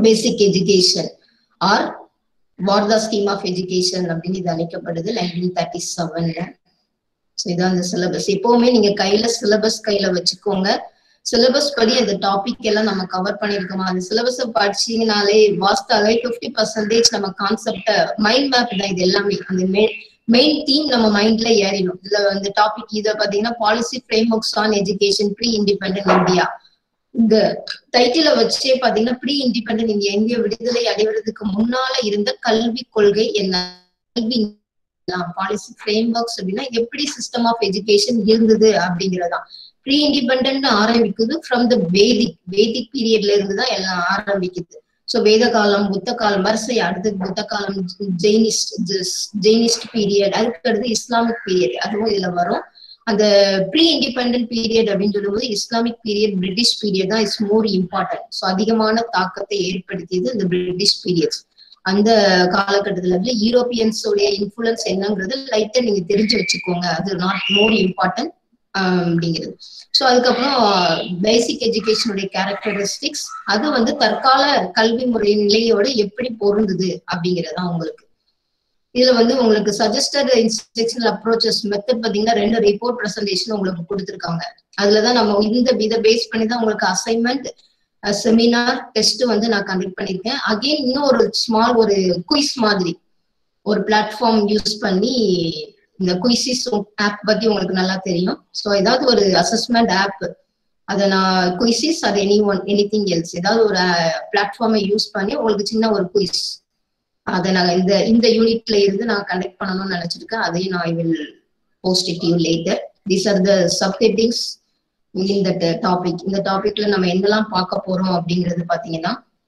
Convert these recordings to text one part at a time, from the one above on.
Basic education or Wardha scheme of education அப்படின்னு இது அழைக்கப்படுது நைன்டீன் தேர்ட்டி செவன்ல ஸோ இதான் அந்த சிலபஸ் எப்பவுமே நீங்க கையில சிலபஸ் கையில வச்சுக்கோங்க சிலபஸ் படி அந்த டாபிக் எல்லாம் நம்ம கவர் பண்ணிருக்கோமா அந்த சிலபஸ் படிச்சீங்கனாலே வாஸ்தாலே பிப்டி பர்சன்டேஜ் நம்ம கான்செப்ட மைண்ட் மேப் தான் இது எல்லாமே அந்த மெயின் தீம் நம்ம மைண்ட்ல ஏறிடும் இதுல வந்து டாபிக் இத பாத்தீங்கன்னா policy frameworks on education pre independent India இந்த டைட்டில வச்சே பாத்தீங்கன்னா ப்ரீ இண்டிபெண்ட் இந்தியா இந்திய விடுதலை அடைவதற்கு முன்னால இருந்த கல்வி கொள்கை என்ன கல்வி பாலிசி ஃப்ரேம் ஒர்க்ஸ் அப்படின்னா எப்படி சிஸ்டம் ஆஃப் எஜுகேஷன் இருந்தது அப்படிங்கறதான் ப்ரீ இண்டிபெண்ட் ஆரம்பிக்குது ஃப்ரம் த வேதிக் வேதிக் பீரியட்ல இருந்து தான் எல்லாம் ஆரம்பிக்குது ஸோ வேத காலம் புத்த காலம் வரிசை அடுத்து புத்த காலம் ஜெயினிஸ்ட் ஜெயினிஸ்ட் பீரியட் அதுக்கு அடுத்து இஸ்லாமிக் பீரியட் அதுவும் இதுல வரும் அந்த ப்ரீ இண்டிபெண்ட் பீரியட் அப்படின்னு சொல்லும்போது இஸ்லாமிக் பீரியட் பிரிட்டிஷ் பீரியட் தான் இஸ் மோர் இம்பார்ட்டன்ட் ஸோ அதிகமான தாக்கத்தை ஏற்படுத்தியது இந்த பிரிட்டிஷ் பீரியட்ஸ் அந்த காலகட்டத்துல இருந்து யூரோப்பியன்ஸோடைய இன்ஃபுளுன்ஸ் என்னங்கிறது லைட்டா நீங்க தெரிஞ்சு வச்சுக்கோங்க அது நாட் மோர் இம்பார்ட்டன்ட் அப்படிங்கிறது ஸோ அதுக்கப்புறம் பேசிக் எஜுகேஷனுடைய கேரக்டரிஸ்டிக்ஸ் அது வந்து தற்கால கல்வி முறை நிலையோட எப்படி பொருந்துது அப்படிங்கிறது தான் உங்களுக்கு இதுல வந்து உங்களுக்கு சஜஸ்டட் இன்ஸ்ட்ரக்ஷனல் அப்ரோச்சஸ் மெத்தட் பாத்தீங்கன்னா ரெண்டு ரிப்போர்ட் ப்ரெசன்டேஷன் உங்களுக்கு கொடுத்துருக்காங்க அதுலதான் நம்ம இந்த இதை பேஸ் பண்ணி தான் உங்களுக்கு அசைன்மெண்ட் செமினார் டெஸ்ட் வந்து நான் கண்டக்ட் பண்ணியிருக்கேன் அகெயின் இன்னும் ஒரு ஸ்மால் ஒரு குயிஸ் மாதிரி ஒரு பிளாட்ஃபார்ம் யூஸ் பண்ணி இந்த குயிசிஸ் ஆப் பத்தி உங்களுக்கு நல்லா தெரியும் ஸோ ஏதாவது ஒரு அசஸ்மெண்ட் ஆப் அதை நான் குயிசிஸ் அது any one anything else ஏதாவது ஒரு பிளாட்ஃபார்மை யூஸ் பண்ணி உங்களுக்கு சின்ன ஒரு குயிஸ் அதை நாங்கள் இந்த இந்த யூனிட்ல இருந்து நான் கண்டக்ட் பண்ணணும்னு நினைச்சிருக்கேன் அதையும் நான் I will post it you later these are the subheadings இந்த டாபிக் இந்த டாபிக்ல நம்ம என்னெல்லாம் பார்க்க போறோம் அப்படிங்கிறது பாத்தீங்கன்னா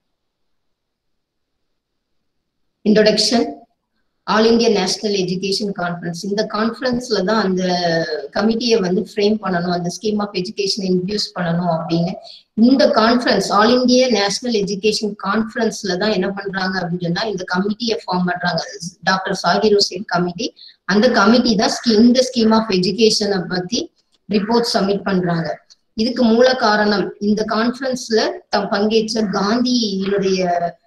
introduction all India national education conference இந்த கான்ஃபரன்ஸ்ல தான் அந்த கமிட்டியை வந்து ஃப்ரேம் பண்ணணும் அந்த ஸ்கீம் ஆஃப் எஜுகேஷன் இன்ட்ரடியூஸ் பண்ணணும் அப்படின்னு இந்த conference all India national education கான்ஃபரன்ஸ்ல தான் என்ன பண்றாங்க அப்படின்னு சொன்னா இந்த கமிட்டியை ஃபார்ம் பண்றாங்க டாக்டர் சாகிர் ஹுசேன் கமிட்டி அந்த கமிட்டி தான் இந்த ஸ்கீம் ஆஃப் எஜுகேஷனை பத்தி ரிப்போர்ட் சப்மிட் பண்றாங்க இதுக்கு மூல காரணம் இந்த கான்ஃபரன்ஸ்ல பங்கேற்ற காந்தியினுடைய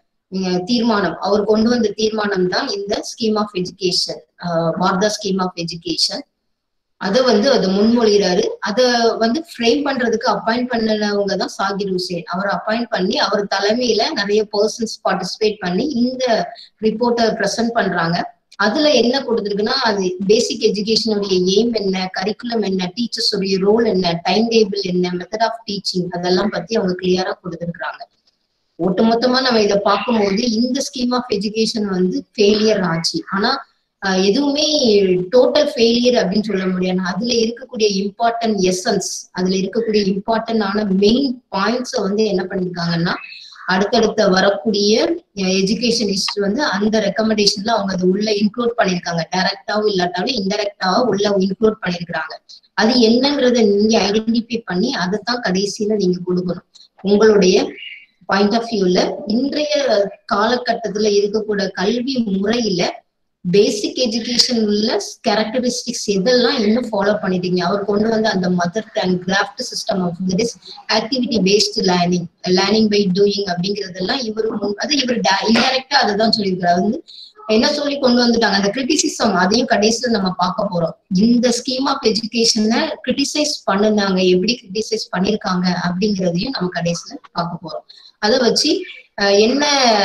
தீர்மானம் அவர் கொண்டு வந்த தீர்மானம் தான் இந்த scheme of education Wardha scheme of education அதை வந்து அதை முன்மொழிகிறாரு அதை வந்து ஃப்ரேம் பண்றதுக்கு அப்பாயிண்ட் பண்ணவங்க தான் சாகிர் ஹுசேன் அவர் அப்பாயிண்ட் பண்ணி அவர் தலைமையில நிறைய பர்சன்ஸ் பார்ட்டிசிபேட் பண்ணி இந்த ரிப்போர்ட்டை ப்ரெசென்ட் பண்றாங்க அதுல என்ன கொடுத்துருக்குன்னா அது பேசிக் எஜுகேஷனுடைய எய்ம் என்ன கரிக்குலம் என்ன டீச்சர்ஸ் உடைய ரோல் என்ன டைம் டேபிள் என்ன மெத்தட் ஆஃப் டீச்சிங் அதெல்லாம் பத்தி அவங்க கிளியரா கொடுத்துருக்காங்க ஒட்டுமொத்தமா நம்ம இதை பார்க்கும்போது இந்த ஸ்கீம் ஆஃப் எஜுகேஷன் வந்து ஃபெயிலியர் ஆச்சு ஆனா எதுவுமே டோட்டல் ஃபெயிலியர் அப்படின்னு சொல்ல முடியாது அதுல இருக்கக்கூடிய இம்பார்ட்டன்ட் எசன்ஸ் அதுல இருக்கக்கூடிய இம்பார்ட்டன்டான மெயின் பாயிண்ட்ஸை வந்து என்ன பண்ணிருக்காங்கன்னா அடுத்தடுத்த வரக்கூடிய எஜுகேஷனிஸ்ட் வந்து அந்த ரெக்கமெண்டேஷன்ல அவங்க அது உள்ள இன்க்ளூட் பண்ணிருக்காங்க டைரக்டாவும் இல்லாட்டாலும் இன்டெரக்டாவும் உள்ள இன்க்ளூட் பண்ணிருக்காங்க அது என்னங்கிறத நீங்க ஐடென்டிஃபை பண்ணி அதை தான் கடைசியில நீங்க கொடுக்கணும் உங்களுடைய பாயிண்ட் ஆஃப் வியூல இன்றைய காலகட்டத்துல இருக்கக்கூடிய கல்வி முறையில பேசிக் எஜுகேஷன் உள்ள கேரக்டரிஸ்டிக்ஸ் எதெல்லாம் இன்னும் ஃபாலோ பண்ணிட்டீங்க அவர் கொண்டு வந்து அந்த mother tongue craft system of that is activity based learning learning by doing அப்படிங்கறதெல்லாம் இவர் அது இவர் இன்டெரக்டா அதை தான் சொல்லியிருக்கிறார் வந்து என்ன சொல்லி கொண்டு வந்துட்டாங்க அந்த கிரிட்டிசிசம் அதையும் கடைசியில நம்ம பார்க்க போறோம் இந்த ஸ்கீம் ஆஃப் எஜுகேஷனை கிரிட்டிசைஸ் பண்ணுனாங்க எப்படி கிரிட்டிசைஸ் பண்ணிருக்காங்க அப்படிங்கிறதையும் நம்ம கடைசியில பார்க்க போறோம் அதை வச்சு என்ன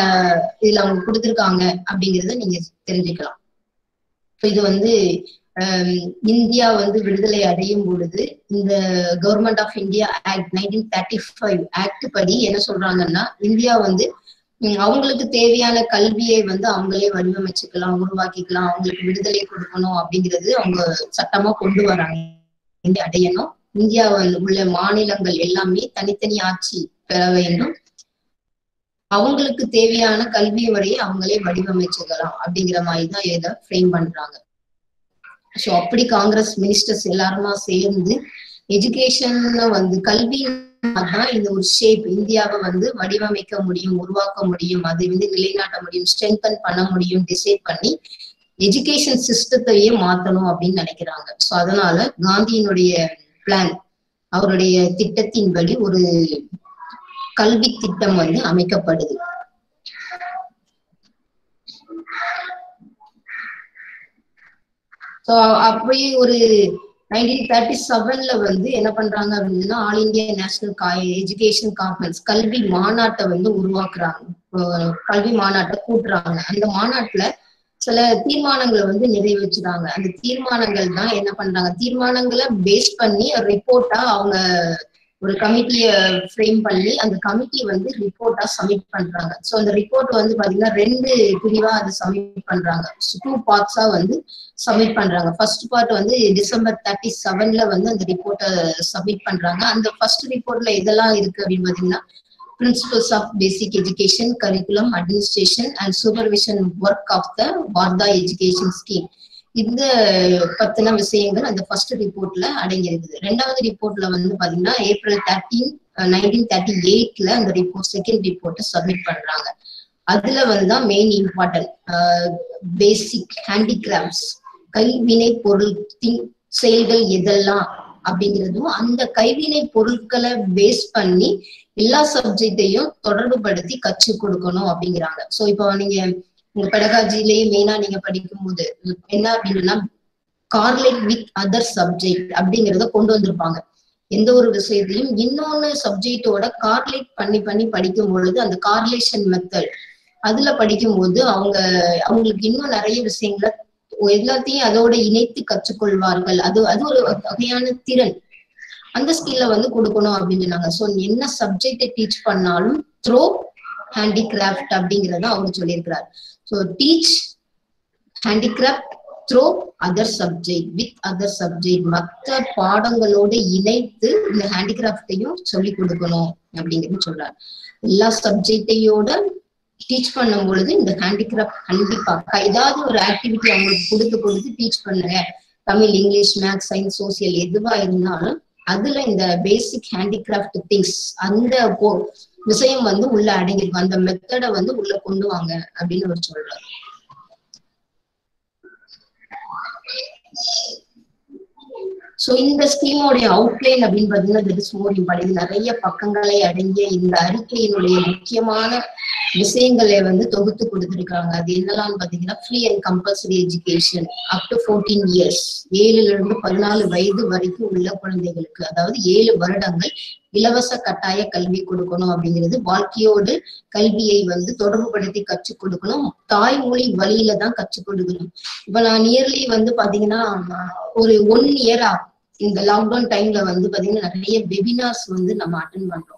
இதுல அவங்க கொடுத்துருக்காங்க அப்படிங்கறத நீங்க தெரிஞ்சுக்கலாம் இது வந்து இந்தியா வந்து விடுதலை அடையும் பொழுது இந்த government of India act nineteen thirty five act படி என்ன சொல்றாங்கன்னா இந்தியா வந்து அவங்களுக்கு தேவையான கல்வியை வந்து அவங்களே வடிவமைச்சுக்கலாம் உருவாக்கிக்கலாம் அவங்களுக்கு விடுதலை கொடுக்கணும் அப்படிங்கிறது அவங்க சட்டமா கொண்டு வராங்க இந்தியா அடையணும் இந்தியாவில் உள்ள மாநிலங்கள் எல்லாமே தனித்தனி ஆட்சி பெற வேண்டும் அவங்களுக்கு தேவையான கல்வி முறையை அவங்களே வடிவமைச்சுக்கலாம் அப்படிங்கிற மாதிரி தான் இதை ஃப்ரேம் பண்றாங்க ஸோ அப்படி காங்கிரஸ் மினிஸ்டர்ஸ் எல்லாருமா சேர்ந்து எஜுகேஷன் வந்து கல்வி தான் இந்த ஒரு ஷேப் இந்தியாவை வந்து வடிவமைக்க முடியும் உருவாக்க முடியும் அதை வந்து நிலைநாட்ட முடியும் ஸ்ட்ரென்தன் பண்ண முடியும் டிசைட் பண்ணி எஜுகேஷன் சிஸ்டத்தையே மாத்தணும் அப்படின்னு நினைக்கிறாங்க ஸோ அதனால காந்தியினுடைய பிளான் அவருடைய திட்டத்தின்படி ஒரு கல்வி திட்டம் வந்து அமைக்கப்படுது ஸோ அப்படியே ஒரு நைன்டீன் தேர்ட்டி செவன்ல வந்து என்ன பண்றாங்க அப்படின்னா all India national education conference கல்வி மாநாட்டை வந்து உருவாக்குறாங்க அஹ் கல்வி மாநாட்டை கூட்டுறாங்க அந்த மாநாட்டுல சில தீர்மானங்களை வந்து நிறைவேற்றுறாங்க அந்த தீர்மானங்கள் தான் என்ன பண்றாங்க தீர்மானங்களை பேஸ் பண்ணி ரிப்போர்ட்டா அவங்க ஒரு கமிட்டிய ஃப்ரேம் பண்ணி அந்த கமிட்டி வந்து ரிப்போர்ட்டா சப்மிட் பண்றாங்க ஸோ அந்த ரிப்போர்ட் வந்து பாத்தீங்கன்னா ரெண்டு பிரிவா அதை சப்மிட் பண்றாங்க டூ பார்ட்ஸா வந்து சப்மிட் பண்றாங்க ஃபர்ஸ்ட் பார்ட் வந்து டிசம்பர் தேர்ட்டி செவன்ல வந்து அந்த ரிப்போர்ட்டை சப்மிட் பண்றாங்க அந்த ஃபர்ஸ்ட் ரிப்போர்ட்ல இதெல்லாம் இருக்கு அப்படின்னு பாத்தீங்கன்னா principles of basic education curriculum administration and supervision work of the Wardha education scheme இந்த பத்தின விஷயங்கள் அந்த ஃபர்ஸ்ட் ரிப்போர்ட்ல அடங்கி இருக்குது ரெண்டாவது ரிப்போர்ட்ல வந்து பாத்தீங்கன்னா ஏப்ரல் தேர்ட்டீன் நைன்டீன் தேர்ட்டி எயிட்ல அந்த ரிப்போர்ட் செகண்ட் ரிப்போர்ட்டை சப்மிட் பண்றாங்க அதுல வந்து தான் மெயின் இம்பார்ட்டன்ட் பேசிக் ஹேண்டிகிராஃப்ட்ஸ் கைவினை பொருட்களின் செயல்கள் எதெல்லாம் அப்படிங்கிறதும் அந்த கைவினை பொருட்களை பேஸ் பண்ணி எல்லா சப்ஜெக்டையும் தொடர்பு படுத்தி கற்றுக் கொடுக்கணும் அப்படிங்கிறாங்க சோ இப்போ நீங்க உங்க பெடகாஜிலேயே மெயினா நீங்க படிக்கும் போது என்ன அப்படின்னா கார்லேட் வித் அதர் சப்ஜெக்ட் அப்படிங்கறத கொண்டு வந்திருப்பாங்க எந்த ஒரு விஷயத்தையும் இன்னொன்னு சப்ஜெக்டோட கார்லேட் பண்ணி பண்ணி படிக்கும் பொழுது அந்த கார்லேஷன் மெத்தட் அதுல படிக்கும்போது அவங்க அவங்களுக்கு இன்னும் நிறைய விஷயங்களை எல்லாத்தையும் அதோட இணைத்து கற்றுக்கொள்வார்கள் அது அது ஒரு வகையான திறன் அந்த ஸ்கில்ல வந்து கொடுக்கணும் அப்படின்னு சொன்னாங்க ஸோ என்ன சப்ஜெக்டை டீச் பண்ணாலும் த்ரோ ஹேண்டிகிராஃப்ட் அப்படிங்கறத அவர் சொல்லியிருக்கிறார் so teach handicraft through other subject with other subject மற்ற பாடங்களோட இணைத்து இந்த ஹேண்டிகிராஃப்டையும் சொல்லி கொடுக்கணும் அப்படிங்கிறது சொல்றாரு எல்லா சப்ஜெக்டையோட டீச் பண்ணும் பொழுது இந்த ஹேண்டிகிராஃப்ட் கண்டிப்பா ஏதாவது ஒரு ஆக்டிவிட்டி அவங்களுக்கு கொடுத்து கொடுத்து டீச் பண்ணுங்க Tamil English maths science social எதுவா இருந்தாலும் அதுல இந்த பேசிக் ஹேண்டிகிராஃப்ட் திங்ஸ் அந்த விஷயம் வந்து உள்ள அடங்கிருக்கும் அந்த மெத்தடை வந்து உள்ள கொண்டு வாங்க அப்படின்னு அவர் சொல்றாரு சோ இந்த ஸ்கீமோடைய அவுட்லைன் அப்படின்னு பாத்தீங்கன்னா தட் இஸ் மோர் இம்பார்ட்டன் நிறைய பக்கங்களை அடங்கிய இந்த அறிக்கையினுடைய முக்கியமான விஷயங்களை வந்து தொகுத்து கொடுத்திருக்காங்க அது என்னெல்லாம் பாத்தீங்கன்னா free and compulsory education up to fourteen years ஏழுல இருந்து பதினாலு வயது வரைக்கும் உள்ள குழந்தைகளுக்கு அதாவது ஏழு வருடங்கள் இலவச கட்டாய கல்வி கொடுக்கணும் அப்படிங்கிறது வாழ்க்கையோடு கல்வியை வந்து தொடர்புபடுத்தி கற்றுக் கொடுக்கணும் தாய்மொழி வழியில தான் கற்றுக் கொடுக்கணும் இப்ப நான் நியர்லி வந்து பாத்தீங்கன்னா ஒரு ஒன் இயரா இந்த லாக்டவுன் டைம்ல வந்து பாத்தீங்கன்னா நிறைய வெபினார்ஸ் வந்து நம்ம அட்டன் பண்றோம்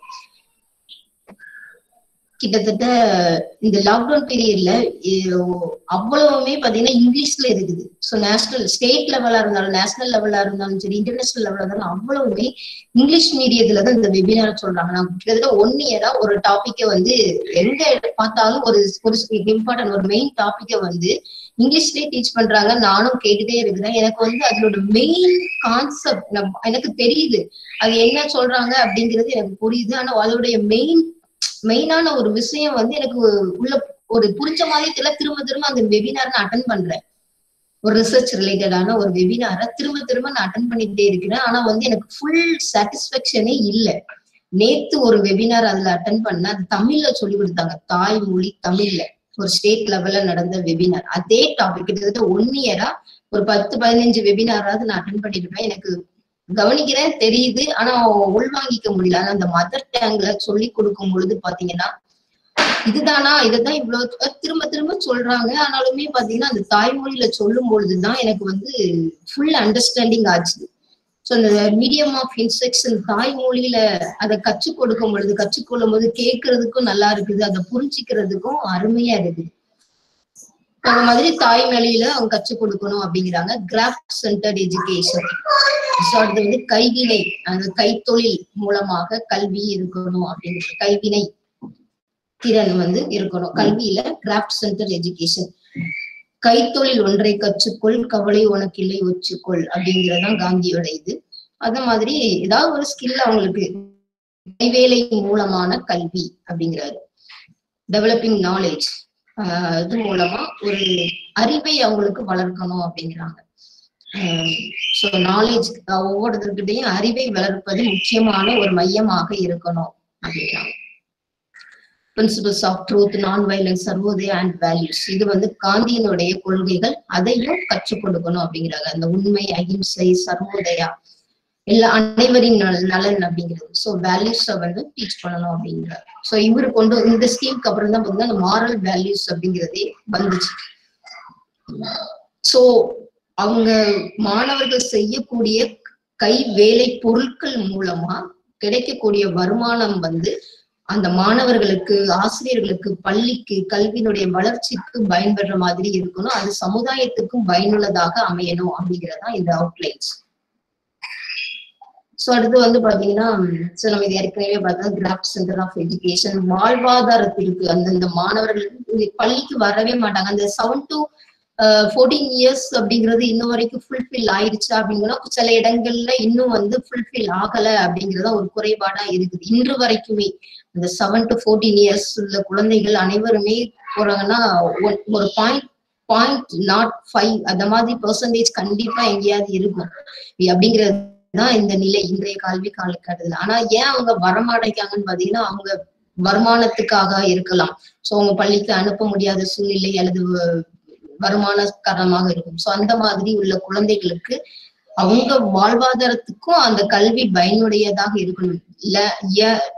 கிட்டத்தட்ட இந்த லாக்டவுன் பீரியட்ல அவ்வளவுமே பாத்தீங்கன்னா இங்கிலீஷ்ல இருக்குது ஸோ நேஷனல் ஸ்டேட் லெவலா இருந்தாலும் நேஷனல் லெவலா இருந்தாலும் சரி இன்டர்நேஷனல் லெவலா இருந்தாலும் அவ்வளவுமே இங்கிலீஷ் மீடியத்துல தான் இந்த வெபினார் சொல்றாங்க நான் கிட்டத்தட்ட ஒன் இயரா ஒரு டாபிக்கை வந்து எங்க பார்த்தாலும் ஒரு ஒரு இம்பார்ட்டன்ட் ஒரு மெயின் டாபிக்கை வந்து இங்கிலீஷ்லயே டீச் பண்றாங்க நானும் கேட்டுட்டே இருக்கிறேன் எனக்கு வந்து அதோட மெயின் கான்செப்ட் எனக்கு தெரியுது அது என்ன சொல்றாங்க அப்படிங்கிறது எனக்கு புரியுது ஆனா அதோடைய மெயின் மெயினான ஒரு விஷயம் வந்து எனக்கு உள்ள ஒரு புரிஞ்ச மாதிரி தெரியல திரும்ப திரும்ப அந்த வெபினார் நான் அட்டன் பண்றேன் ஒரு ரிசர்ச் ரிலேட்டடான ஒரு வெபினாரை திரும்ப திரும்ப நான் அட்டன் பண்ணிக்கிட்டே இருக்கிறேன் ஆனா வந்து எனக்கு ஃபுல் சாட்டிஸ்பேக்ஷனே இல்லை நேத்து ஒரு வெபினார் அதுல அட்டன் பண்ண அது தமிழ்ல சொல்லி கொடுத்தாங்க தாய்மொழி தமிழ்ல ஒரு ஸ்டேட் லெவல்ல நடந்த வெபினார் அதே டாபிக் கிட்டத்தட்ட ஒன் இயரா ஒரு பத்து பதினஞ்சு வெபினாராவது நான் அட்டன் பண்ணிருப்பேன் எனக்கு கவனிக்கிறேன் தெரியுது ஆனா உள்வாங்கிக்க முடியல ஆனா அந்த மதர் டேங்க்ல சொல்லி கொடுக்கும் பொழுது பாத்தீங்கன்னா இதுதானா இதுதான் இவ்வளவு திரும்ப திரும்ப சொல்றாங்க ஆனாலுமே பாத்தீங்கன்னா அந்த தாய்மொழியில சொல்லும் பொழுதுதான் எனக்கு வந்து ஃபுல் அண்டர்ஸ்டாண்டிங் ஆச்சு ஸோ அந்த மீடியம் ஆஃப் இன்ஸ்ட்ரக்ஷன் தாய்மொழியில அதை கற்றுக் கொடுக்கும் பொழுது கற்றுக்கொள்ளும் போது கேட்கறதுக்கும் நல்லா இருக்குது அதை புரிஞ்சிக்கிறதுக்கும் அருமையா இருக்குது அந்த மாதிரி தாய்மொழியில அவங்க கற்றுக் கொடுக்கணும் அப்படிங்கிறாங்க கிராஃப்ட் சென்டர்ட் எஜுகேஷன் ஸோ அது வந்து கைவினை அந்த கைத்தொழில் மூலமாக கல்வி இருக்கணும் அப்படிங்கிறது கைவினை திறன் வந்து இருக்கணும் கல்வியில கிராஃப்ட் சென்டர் எஜுகேஷன் கைத்தொழில் ஒன்றை கற்றுக்கொள் கவலை உனக்கு இல்லை ஒச்சுக்கொள் அப்படிங்கறதுதான் காந்தியோட இது அந்த மாதிரி ஏதாவது ஒரு ஸ்கில் அவங்களுக்கு கைவேலை மூலமான கல்வி அப்படிங்கிறாரு டெவலப்பிங் நாலேஜ் இது மூலமா ஒரு அறிவை அவங்களுக்கு வளர்க்கணும் அப்படிங்கிறாங்க ஸோ நாலேஜ் ஒவ்வொருத்தர்கிட்டையும் அறிவை வளர்ப்பது முக்கியமான ஒரு மையமாக இருக்கணும் அப்படிங்கிறாங்க principles of truth non violence Sarvodaya and values இது வந்து காந்தியினுடைய கொள்கைகள் அதையும் கற்றுக் கொடுக்கணும் அப்படிங்கிறாங்க அந்த உண்மை அகிம்சை சர்வோதயா எல்லா அனைவரின் நல- நலன் அப்படிங்கிறது ஸோ வேல்யூஸை வந்து டீச் பண்ணணும் அப்படிங்கிறார் ஸோ இவரு கொண்டு இந்த ஸ்கீம்க்கு அப்புறம் தான் பார்த்தீங்கன்னா அந்த மாரல் வேல்யூஸ் அப்படிங்கிறதே வந்துச்சு ஸோ அவங்க மாணவர்கள் செய்யக்கூடிய கை வேலை பொருட்கள் மூலமா கிடைக்கக்கூடிய வருமானம் வந்து அந்த மாணவர்களுக்கு ஆசிரியர்களுக்கு பள்ளிக்கு கல்வியினுடைய வளர்ச்சிக்கு பயன்படுற மாதிரி இருக்கணும் அது சமுதாயத்துக்கும் பயனுள்ளதாக அமையணும் அப்படிங்கறதா இந்த அவுட்லைன்ஸ் சோ அடுத்து வந்து பாத்தீங்கன்னா சோ நம்ம இது ஏற்கனவே பார்த்தா கிராஃப்ட் சென்டர் ஆஃப் எஜுகேஷன் வாழ்வாதாரத்திற்கு அந்தந்த மாணவர்கள் இது பள்ளிக்கு வரவே மாட்டாங்க அந்த செவன் டு ஃபோர்டீன் இயர்ஸ் அப்படிங்கிறது இன்னும் வரைக்கும் ஃபுல்ஃபில் ஆயிடுச்சா அப்படிங்கன்னா சில இடங்கள்ல இன்னும் வந்து ஃபுல்ஃபில் ஆகல அப்படிங்கறத ஒரு குறைபாடா இருக்குது இன்று வரைக்குமே அந்த செவன் டு ஃபோர்டீன் இயர்ஸ் உள்ள குழந்தைகள் அனைவருமே போறாங்கன்னா ஒன்- ஒரு பாயிண்ட் பாயிண்ட் நாட் ஃபைவ் அந்த மாதிரி பெர்சன்டேஜ் கண்டிப்பா எங்கேயாவது இருக்கும் இ- அப்படிங்கிறது தான் இந்த நிலை இன்றைய கல்வி காலகட்டத்துல ஆனா ஏன் அவங்க வரமாட்டேங்காங்கன்னு பாத்தீங்கன்னா அவங்க வருமானத்துக்காக இருக்கலாம் சோ அவங்க பள்ளிக்கு அனுப்ப முடியாத சூழ்நிலை அல்லது வ- வருமான காரணமாக இருக்கும் சோ அந்த மாதிரி உள்ள குழந்தைகளுக்கு அவங்க வாழ்வாதாரத்துக்கும் அந்த கல்வி பயனுடையதாக இருக்கணும் ல- ஏ-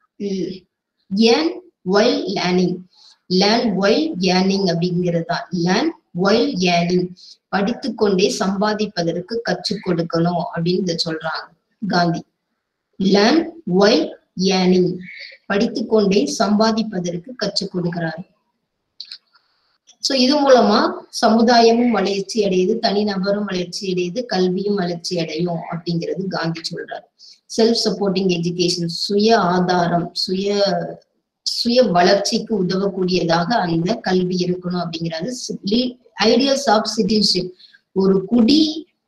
earn while learning learn while earning அப்படிங்கிறது தான் லேர்ன் ஒயில் ஏர்னிங் படித்துக்கொண்டே சம்பாதிப்பதற்கு கற்றுக் கொடுக்கணும் அப்படின்னு இத சொல்றாங்க காந்தி லேர்ன் ஒயில் ஏர்னிங் படித்துக்கொண்டே சம்பாதிப்பதற்கு கற்றுக் கொடுக்கிறார் சோ இது மூலமா சமுதாயமும் வளர்ச்சி அடையுது தனிநபரும் வளர்ச்சி அடையுது கல்வியும் வளர்ச்சி அடையும் அப்படிங்கிறது காந்தி சொல்றாரு செல்ஃப் சப்போர்ட்டிங் எஜுகேஷன் சுய ஆதாரம் சுய சுய வளர்ச்சிக்கு உதவக்கூடியதாக அந்த கல்வி இருக்கணும் அப்படிங்கிறது ஐடியல்ஸ் ஆஃப் சிட்டிசன்ஷிப் ஒரு குடி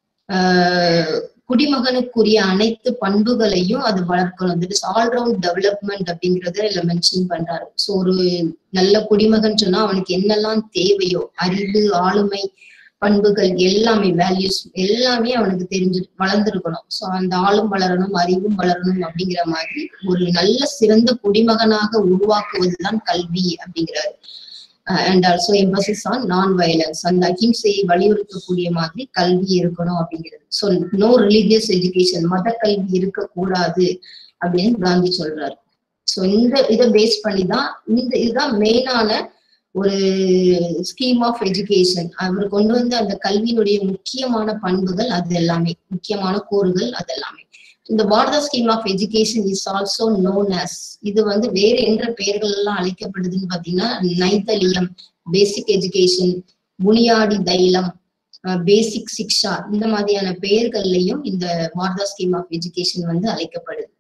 ஆஹ் குடிமகனுக்குரிய அனைத்து பண்புகளையும் அது வளர்க்கணும் தட் இஸ் ஆல்ரவுண்ட் டெவலப்மெண்ட் அப்படிங்கறத இதுல மென்ஷன் பண்றாரு ஸோ ஒரு நல்ல குடிமகன் சொன்னா அவனுக்கு என்னெல்லாம் தேவையோ அறிவு ஆளுமை பண்புகள் எல்லாமே வேல்யூஸ் எல்லாமே அவனுக்கு தெரிஞ்சு வளர்ந்துருக்கணும் ஸோ அந்த ஆளும் வளரணும் அறிவும் வளரணும் அப்படிங்கிற மாதிரி ஒரு நல்ல சிறந்த குடிமகனாக உருவாக்குவதுதான் கல்வி அப்படிங்கிறாரு and also emphasis on non violence அந்த அகிம்சையை வலியுறுத்தக்கூடிய மாதிரி கல்வி இருக்கணும் அப்படிங்கிறது ஸோ நோ ரிலீஜியஸ் எஜுகேஷன் மத கல்வி இருக்கக்கூடாது அப்படின்னு காந்தி சொல்றாரு ஸோ இந்த இதை பேஸ் பண்ணி தான் இந்த இதுதான் மெயினான ஒரு ஸ்கீம் ஆஃப் எஜுகேஷன் அவர் கொண்டு வந்த அந்த கல்வியினுடைய முக்கியமான பண்புகள் அது எல்லாமே முக்கியமான கூறுகள் அது எல்லாமே இந்த பாரத scheme of education is also known as இது வந்து வேறு என்ற பெயர்கள் எல்லாம் அழைக்கப்படுதுன்னு பாத்தீங்கன்னா நைதலியம் பேசிக் எஜுகேஷன் புனியாடி தைலம் பேசிக் சிக்ஷா இந்த மாதிரியான பெயர்கள்லயும் இந்த பாரதா ஸ்கீம் ஆஃப் எஜுகேஷன் வந்து அழைக்கப்படுது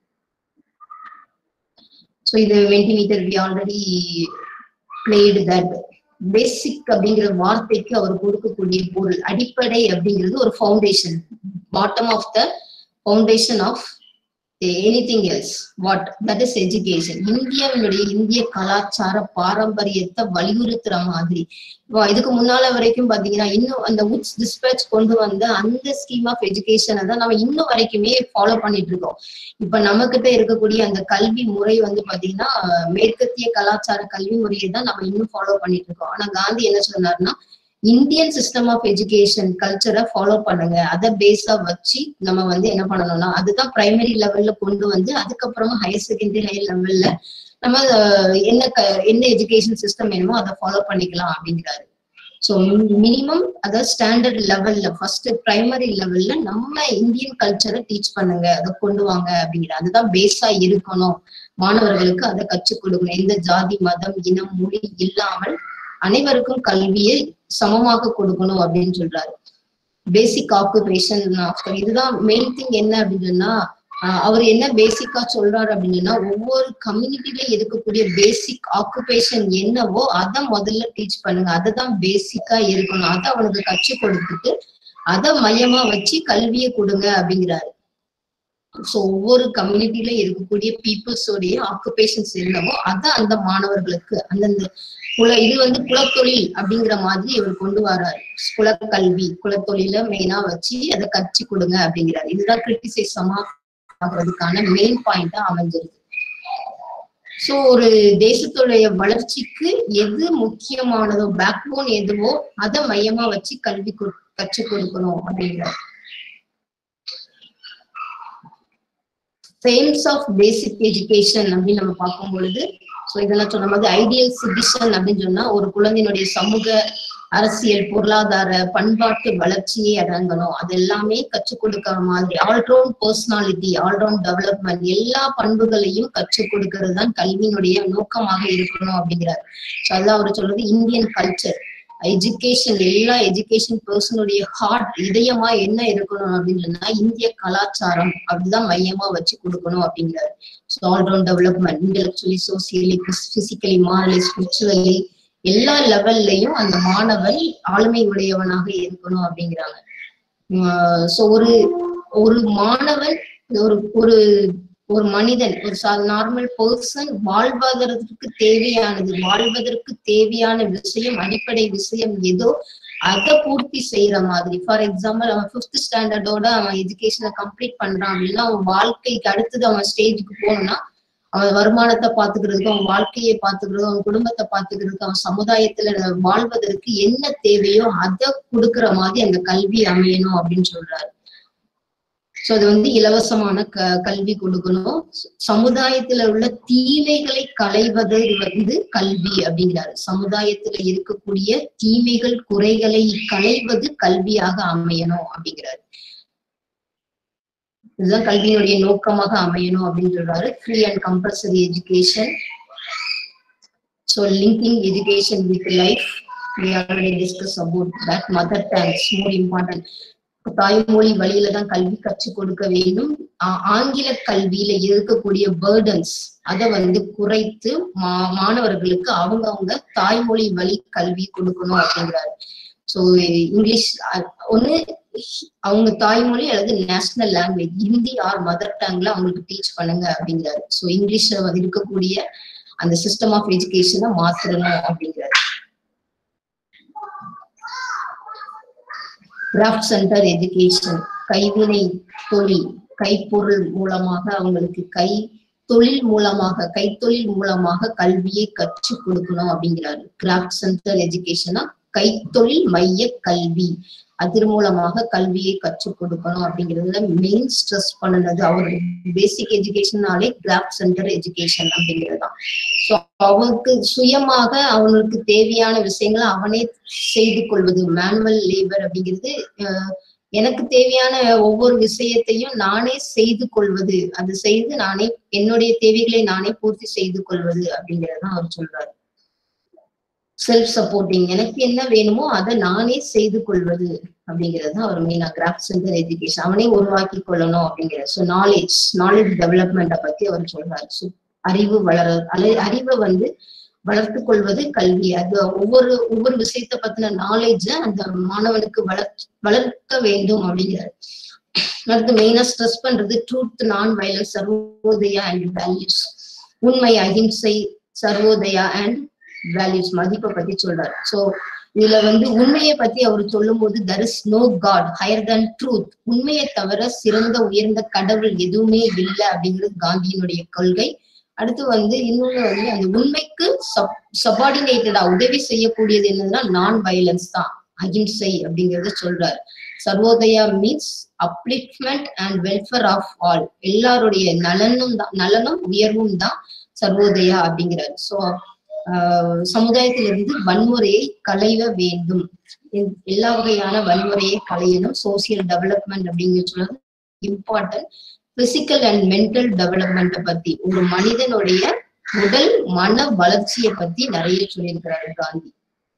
ஸோ இது வென்டிமீட்டர் we already played that basic அப்படிங்கிற வார்த்தைக்கு அவர் கொடுக்கக்கூடிய பொருள் அடிப்படை அப்படிங்கிறது ஒரு foundation bottom of the foundation of anything else what that is education இந்தியாவினுடைய இந்திய கலாச்சார பாரம்பரியத்தை வலியுறுத்துற மாதிரி இப்போ இதுக்கு முன்னால வரைக்கும் பாத்தீங்கன்னா இன்னும் அந்த உட்ஸ் டிஸ்பேச் கொண்டு வந்த அந்த ஸ்கீம் ஆஃப் எஜுகேஷனை தான் நம்ம இன்னும் வரைக்குமே ஃபாலோ பண்ணிட்டு இருக்கோம் இப்ப நம்மகிட்ட இருக்கக்கூடிய அந்த கல்வி முறை வந்து பாத்தீங்கன்னா மேற்கத்திய கலாச்சார கல்வி முறையை தான் நம்ம இன்னும் ஃபாலோ பண்ணிட்டு இருக்கோம் ஆனா காந்தி என்ன சொன்னாருன்னா இந்தியன் சிஸ்டம் ஆஃப் எஜுகேஷன் கல்ச்சரை ஃபாலோ பண்ணுங்க அதை பேஸா வச்சு நம்ம வந்து என்ன பண்ணணும்னா அதுதான் பிரைமரி லெவல்ல கொண்டு வந்து அதுக்கப்புறமா ஹையர் செகண்டரி ஹையர் லெவல்ல நம்ம அஹ், என்ன க- என்ன எஜுகேஷன் சிஸ்டம் வேணுமோ அதை ஃபாலோ பண்ணிக்கலாம் அப்படிங்கிறாரு ஸோ மினிமம் அதாவது ஸ்டாண்டர்ட் லெவல்ல ஃபர்ஸ்ட் பிரைமரி லெவல்ல நம்ம இந்தியன் கல்ச்சரை டீச் பண்ணுங்க அதை கொண்டு வாங்க அப்படிங்கிற அதுதான் பேஸா இருக்கணும் மாணவர்களுக்கு அதை கற்றுக் கொடுக்கணும் எந்த ஜாதி மதம் இனம் மொழி இல்லாமல் அனைவருக்கும் கல்வியை சமமாக கொடுக்கணும் அப்படின்னு சொல்றாரு பேசிக் ஆக்குபேஷன் இதுதான் மெயின் திங் என்ன அப்படின்னா ஆஹ் அவர் என்ன பேசிக்கா சொல்றாரு அப்படின்னா ஒவ்வொரு கம்யூனிட்டில இருக்கக்கூடிய பேசிக் ஆக்குபேஷன் என்னவோ அதை முதல்ல டீச் பண்ணுங்க அதுதான் பேசிக்கா இருக்கணும் அதை அவனுக்கு கற்றுக் கொடுத்துட்டு அதை மையமா வச்சு கல்வியை கொடுங்க அப்படிங்கிறாரு ஸோ ஒவ்வொரு கம்யூனிட்டில இருக்கக்கூடிய பீப்புள்ஸோடைய ஆக்குபேஷன்ஸ் என்னவோ அதை அந்த மாணவர்களுக்கு அந்தந்த குல இது வந்து குலத்தொழில் அப்படிங்கிற மாதிரி இவர் கொண்டு வர்றாரு குலக்கல்வி குலத்தொழில மெயினா வச்சு அதை கற்றுக் கொடுங்க அப்படிங்கிறாரு இதுதான் கிரிட்டிசைசமா ஆகுறதுக்கான மெயின் பாயிண்டா அமைஞ்சிருக்கு சோ ஒரு தேசத்துடைய வளர்ச்சிக்கு எது முக்கியமானதோ பேக்போன் எதுவோ அதை மையமா வச்சு கல்வி கொ- கற்றுக் கொடுக்கணும் அப்படிங்கிற ஃபேம்ஸ் ஆஃப் பேசிக் எஜுகேஷன் அப்படின்னு நம்ம பார்க்கும் பொழுது ஸோ இதெல்லாம் சொன்ன மாதிரி ஐடியல் சிட்டிசன் அப்படின்னு சொன்னா ஒரு குழந்தையினுடைய சமூக அரசியல் பொருளாதார பண்பாட்டு வளர்ச்சியை அடங்கணும் அது எல்லாமே கற்றுக் கொடுக்கிற மாதிரி ஆல்ரவுண்ட் பர்சனாலிட்டி ஆல்ரவுண்ட் டெவலப்மெண்ட் எல்லா பண்புகளையும் கற்றுக் கொடுக்கிறது தான் கல்வியினுடைய நோக்கமாக இருக்கணும் அப்படிங்கிறார் So அதான் அவர் சொல்றது இந்தியன் கல்ச்சர் எஜுகேஷன் எல்லா எஜுகேஷன் பர்சனுடைய ஹார்ட் இதயமா என்ன இருக்கணும் அப்படின்னு சொன்னா இந்திய கலாச்சாரம் அப்படிதான் மையமா வச்சு கொடுக்கணும் அப்படிங்கிறாரு so all round development intellectually socially physically morally spiritually எல்லா லெவல்லையும் அந்த மாணவன் ஆளுமை உடையவனாக இருக்கணும் அப்படிங்கிறாங்க சோ ஒரு ஒரு மாணவன் ஒரு ஒரு ஒரு மனிதன் ஒரு நார்மல் பர்சன் வாழ்வதற்கு தேவையானது வாழ்வதற்கு தேவையான விஷயம் அடிப்படை விஷயம் ஏதோ அதை பூர்த்தி செய்யற மாதிரி ஃபார் எக்ஸாம்பிள் அவன் ஃபிஃப்த் ஸ்டாண்டர்டோட அவன் எஜுகேஷனை கம்ப்ளீட் பண்றான் அப்படின்னா அவன் வாழ்க்கைக்கு அடுத்தது அவன் ஸ்டேஜுக்கு போகணும்னா அவன் வருமானத்தை பாத்துக்கிறதுக்கு அவன் வாழ்க்கையை பாத்துக்கிறதுக்கு அவன் குடும்பத்தை பாத்துக்கிறதுக்கு அவன் சமுதாயத்துல வாழ்வதற்கு என்ன தேவையோ அதை கொடுக்கிற மாதிரி அந்த கல்வி அமையணும் அப்படின்னு சொல்றாரு சோ அது வந்து இலவசமான க கல்வி கொடுக்கணும் சமுதாயத்துல உள்ள தீமைகளை களைவது வந்து கல்வி அப்படிங்கிறாரு சமுதாயத்துல இருக்கக்கூடிய தீமைகள் குறைகளை களைவது கல்வியாக அமையணும் அப்படிங்கிறாரு இதுதான் கல்வியினுடைய நோக்கமாக அமையணும் அப்படின்னு சொல்றாரு free and compulsory education so linking education with life we already discuss about that mother tongue is more important தாய்மொழி வழியில தான் கல்வி கற்றுக் கொடுக்க வேண்டும் ஆ- ஆங்கில கல்வியில இருக்கக்கூடிய பேர்டன்ஸ் அதை வந்து குறைத்து மா மாணவர்களுக்கு அவங்க அவங்க தாய்மொழி வழி கல்வி கொடுக்கணும் அப்படிங்கிறாரு ஸோ இங்கிலீஷ் அ- ஒண்ணு அவங்க தாய்மொழி அல்லது national language Hindi or mother டங்ல அவங்களுக்கு டீச் பண்ணுங்க அப்படிங்கிறாரு ஸோ இங்கிலீஷ்ல வந்து இருக்கக்கூடிய அந்த சிஸ்டம் ஆஃப் எஜுகேஷனை மாத்தணும் அப்படிங்கிறாரு கிராஃப்ட் சென்டர் எஜுகேஷன் கைவினை தொழில் கைப்பொருள் மூலமாக அவங்களுக்கு கை தொழில் மூலமாக கைத்தொழில் மூலமாக கல்வியை கற்றுக் கொடுக்கணும் அப்படிங்கிறாரு கிராஃப்ட் சென்டர் எஜுகேஷனா கைத்தொழில் மைய கல்வி அது மூலமாக கல்வியை கற்றுக் கொடுக்கணும் அப்படிங்கிறதுல மெயின் ஸ்ட்ரெஸ் பண்ணுனது அவருடைய பேசிக் எஜுகேஷன்னாலே கிராஃப்ட் சென்டர் எஜுகேஷன் அப்படிங்கிறது தான் ஸோ அவனுக்கு சுயமாக அவனுக்கு தேவையான விஷயங்களை அவனே செய்து கொள்வது மேனுவல் லேபர் அப்படிங்கிறது அஹ், எனக்கு தேவையான ஒவ்வொரு விஷயத்தையும் நானே செய்து கொள்வது அது செய்து நானே என்னுடைய தேவைகளை நானே பூர்த்தி செய்து கொள்வது அப்படிங்கிறது தான் அவர் சொல்றாரு செல்ஃப் சப்போர்ட்டிங் எனக்கு என்ன வேணுமோ அதை நானே செய்து கொள்வது அப்படிங்கிறது தான் அவர் மெயினா கிராஃப்ட் சென்டர் எஜுகேஷன் அவனே உருவாக்கி கொள்ளணும் அப்படிங்கிறது ஸோ நாலேஜ் நாலேஜ் டெவலப்மெண்ட்டை பத்தி அவர் சொல்றாரு ஸோ அறிவு வளர அலை அறிவை வந்து வளர்த்து கொள்வது கல்வி அது ஒவ்வொரு ஒவ்வொரு விஷயத்த பத்தின நாலேஜ அந்த மாணவனுக்கு வளர் வளர்க்க வேண்டும் அப்படிங்கிறாரு அடுத்து மெயினா ஸ்ட்ரெஸ் பண்றது truth non violence Sarvodaya and values உண்மை அகிம்சை சர்வோதயா அண்ட் வேல்யூஸ் மதிப்பை பத்தி சொல்றாரு சோ இதுல வந்து உண்மையை பத்தி அவர் சொல்லும் போது there is no God higher than truth உண்மையை தவிர சிறந்த உயர்ந்த கடவுள் எதுவுமே இல்லை அப்படிங்கிறது காந்தியினுடைய கொள்கை அடுத்து வந்து இன்னொன்னு வந்து அந்த உண்மைக்கு சப் சபார்டினேட்டடா உதவி செய்யக்கூடியது என்னதுன்னா நான் வயலன்ஸ் தான் அகிம்சை அப்படிங்கறத சொல்றாரு Sarvodaya means upliftment and welfare of all எல்லாருடைய நலனும் தான் நலனும் உயர்வும் தான் சர்வோதயா அப்படிங்கிறாரு ஸோ சமுதாயத்திலிருந்து வன்முறையை களைய வேண்டும் எல்- எல்லா வகையான வன்முறையை களையணும் சோசியல் டெவலப்மெண்ட் அப்படிங்கிற சொல்றது இம்பார்ட்டன்ட் பிசிக்கல் அண்ட் மென்டல் டெவலப்மெண்ட்டை பத்தி ஒரு மனிதனுடைய உடல் மன வளர்ச்சியை பத்தி நிறைய சொல்லியிருக்கிறாரு காந்தி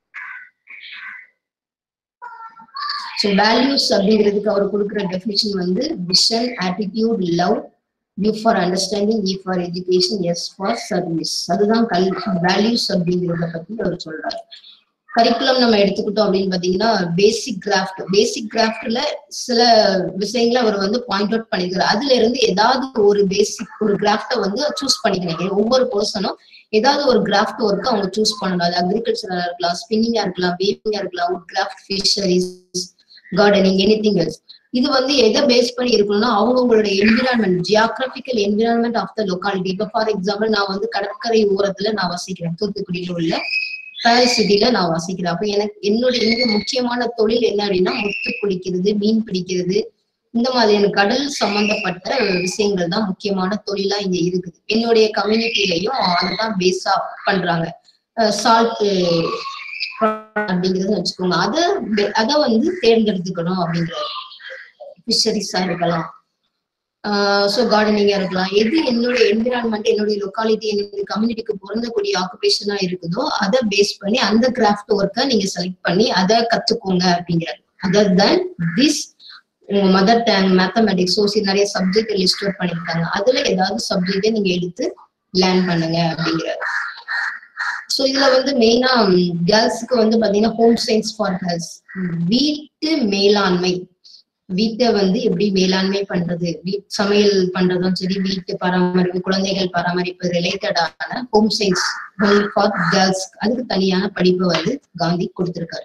ஸோ வேல்யூஸ் அப்படிங்கிறதுக்கு அவர் கொடுக்குற டெஃபினிஷன் வந்து vision attitude love U for understanding E for education S for service அதுதான் கல் வேல்யூஸ் அப்படிங்கிறத பத்தி அவர் சொல்றாரு கரிக்குலம் நம்ம எடுத்துக்கிட்டோம் அப்படின்னு பாத்தீங்கன்னா பேசிக் கிராஃப்ட் பேசிக் கிராஃப்ட்ல சில விஷயங்களை அவர் வந்து பாயிண்ட் அவுட் பண்ணிக்கிறார் அதுல இருந்து ஏதாவது ஒரு பேசிக் ஒரு கிராஃப்டை வந்து சூஸ் பண்ணிக்கிறீங்க ஒவ்வொரு பர்சனும் ஏதாவது ஒரு கிராஃப்ட் ஒர்க் அவங்க சூஸ் பண்ணணும் அது அக்ரிகல்ச்சரா இருக்கலாம் ஸ்பின்னிங்கா இருக்கலாம் வேவிங்கா இருக்கலாம் ஒரு craft fisheries gardening anything else இது வந்து எதை பேஸ் பண்ணி இருக்கணும்னா அவங்கவுங்களோட environment geographical environment of the locality இப்போ ஃபார் எக்ஸாம்பிள் நான் வந்து கடற்கரை ஓரத்துல நான் வசிக்கிறேன் தூத்துக்குடியில உள்ள பேல் சிட்டில நான் வசிக்கிறேன் அப்ப எனக்கு என்னோட இங்க முக்கியமான தொழில் என்ன அப்படின்னா முத்து பிடிக்கிறது மீன் பிடிக்கிறது இந்த மாதிரியான கடல் சம்பந்தப்பட்ட விஷயங்கள் தான் முக்கியமான தொழிலா இங்க இருக்குது என்னுடைய கம்யூனிட்டிலையும் அதுதான் பேஸா பண்றாங்க சால்ட் அப்படிங்கறது வச்சுக்கோங்க அதை அதை வந்து தேர்ந்தெடுத்துக்கணும் அப்படிங்கிறது ஃபிஷரிஸா இருக்கலாம் ஸோ கார்டனிங்கா இருக்கலாம் எது என்னுடைய என்விரான்மெண்ட் என்னுடைய லொக்காலிட்டி என்னுடைய கம்யூனிட்டிக்கு பொருந்தக்கூடிய ஆக்குபேஷனா இருக்குதோ அதை பேஸ் பண்ணி அந்த கிராஃப்ட் ஒர்க்கை நீங்க செலக்ட் பண்ணி அதை கத்துக்கோங்க அப்படிங்கிறாரு other then this mother tongue mathematics social நிறைய சப்ஜெக்ட் லிஸ்ட் அவுட் பண்ணிருக்காங்க அதுல ஏதாவது சப்ஜெக்டை நீங்க எடுத்து லேர்ன் பண்ணுங்க அப்படிங்கிறாரு ஸோ இதுல வந்து மெயினா கேர்ள்ஸுக்கு வந்து பாத்தீங்கன்னா ஹோம் சயின்ஸ் ஃபார் கேர்ள்ஸ் வீட்டு மேலாண்மை வீட்டை வந்து எப்படி மேலாண்மை பண்றது வீட் சமையல் பண்றதும் சரி வீட்டு பராமரிப்பு குழந்தைகள் பராமரிப்பு ரிலேட்டடான ஹோம் சயின்ஸ் ஃபார் கேர்ள்ஸ் அதுக்கு தனியான படிப்பு வந்து காந்தி கொடுத்திருக்காரு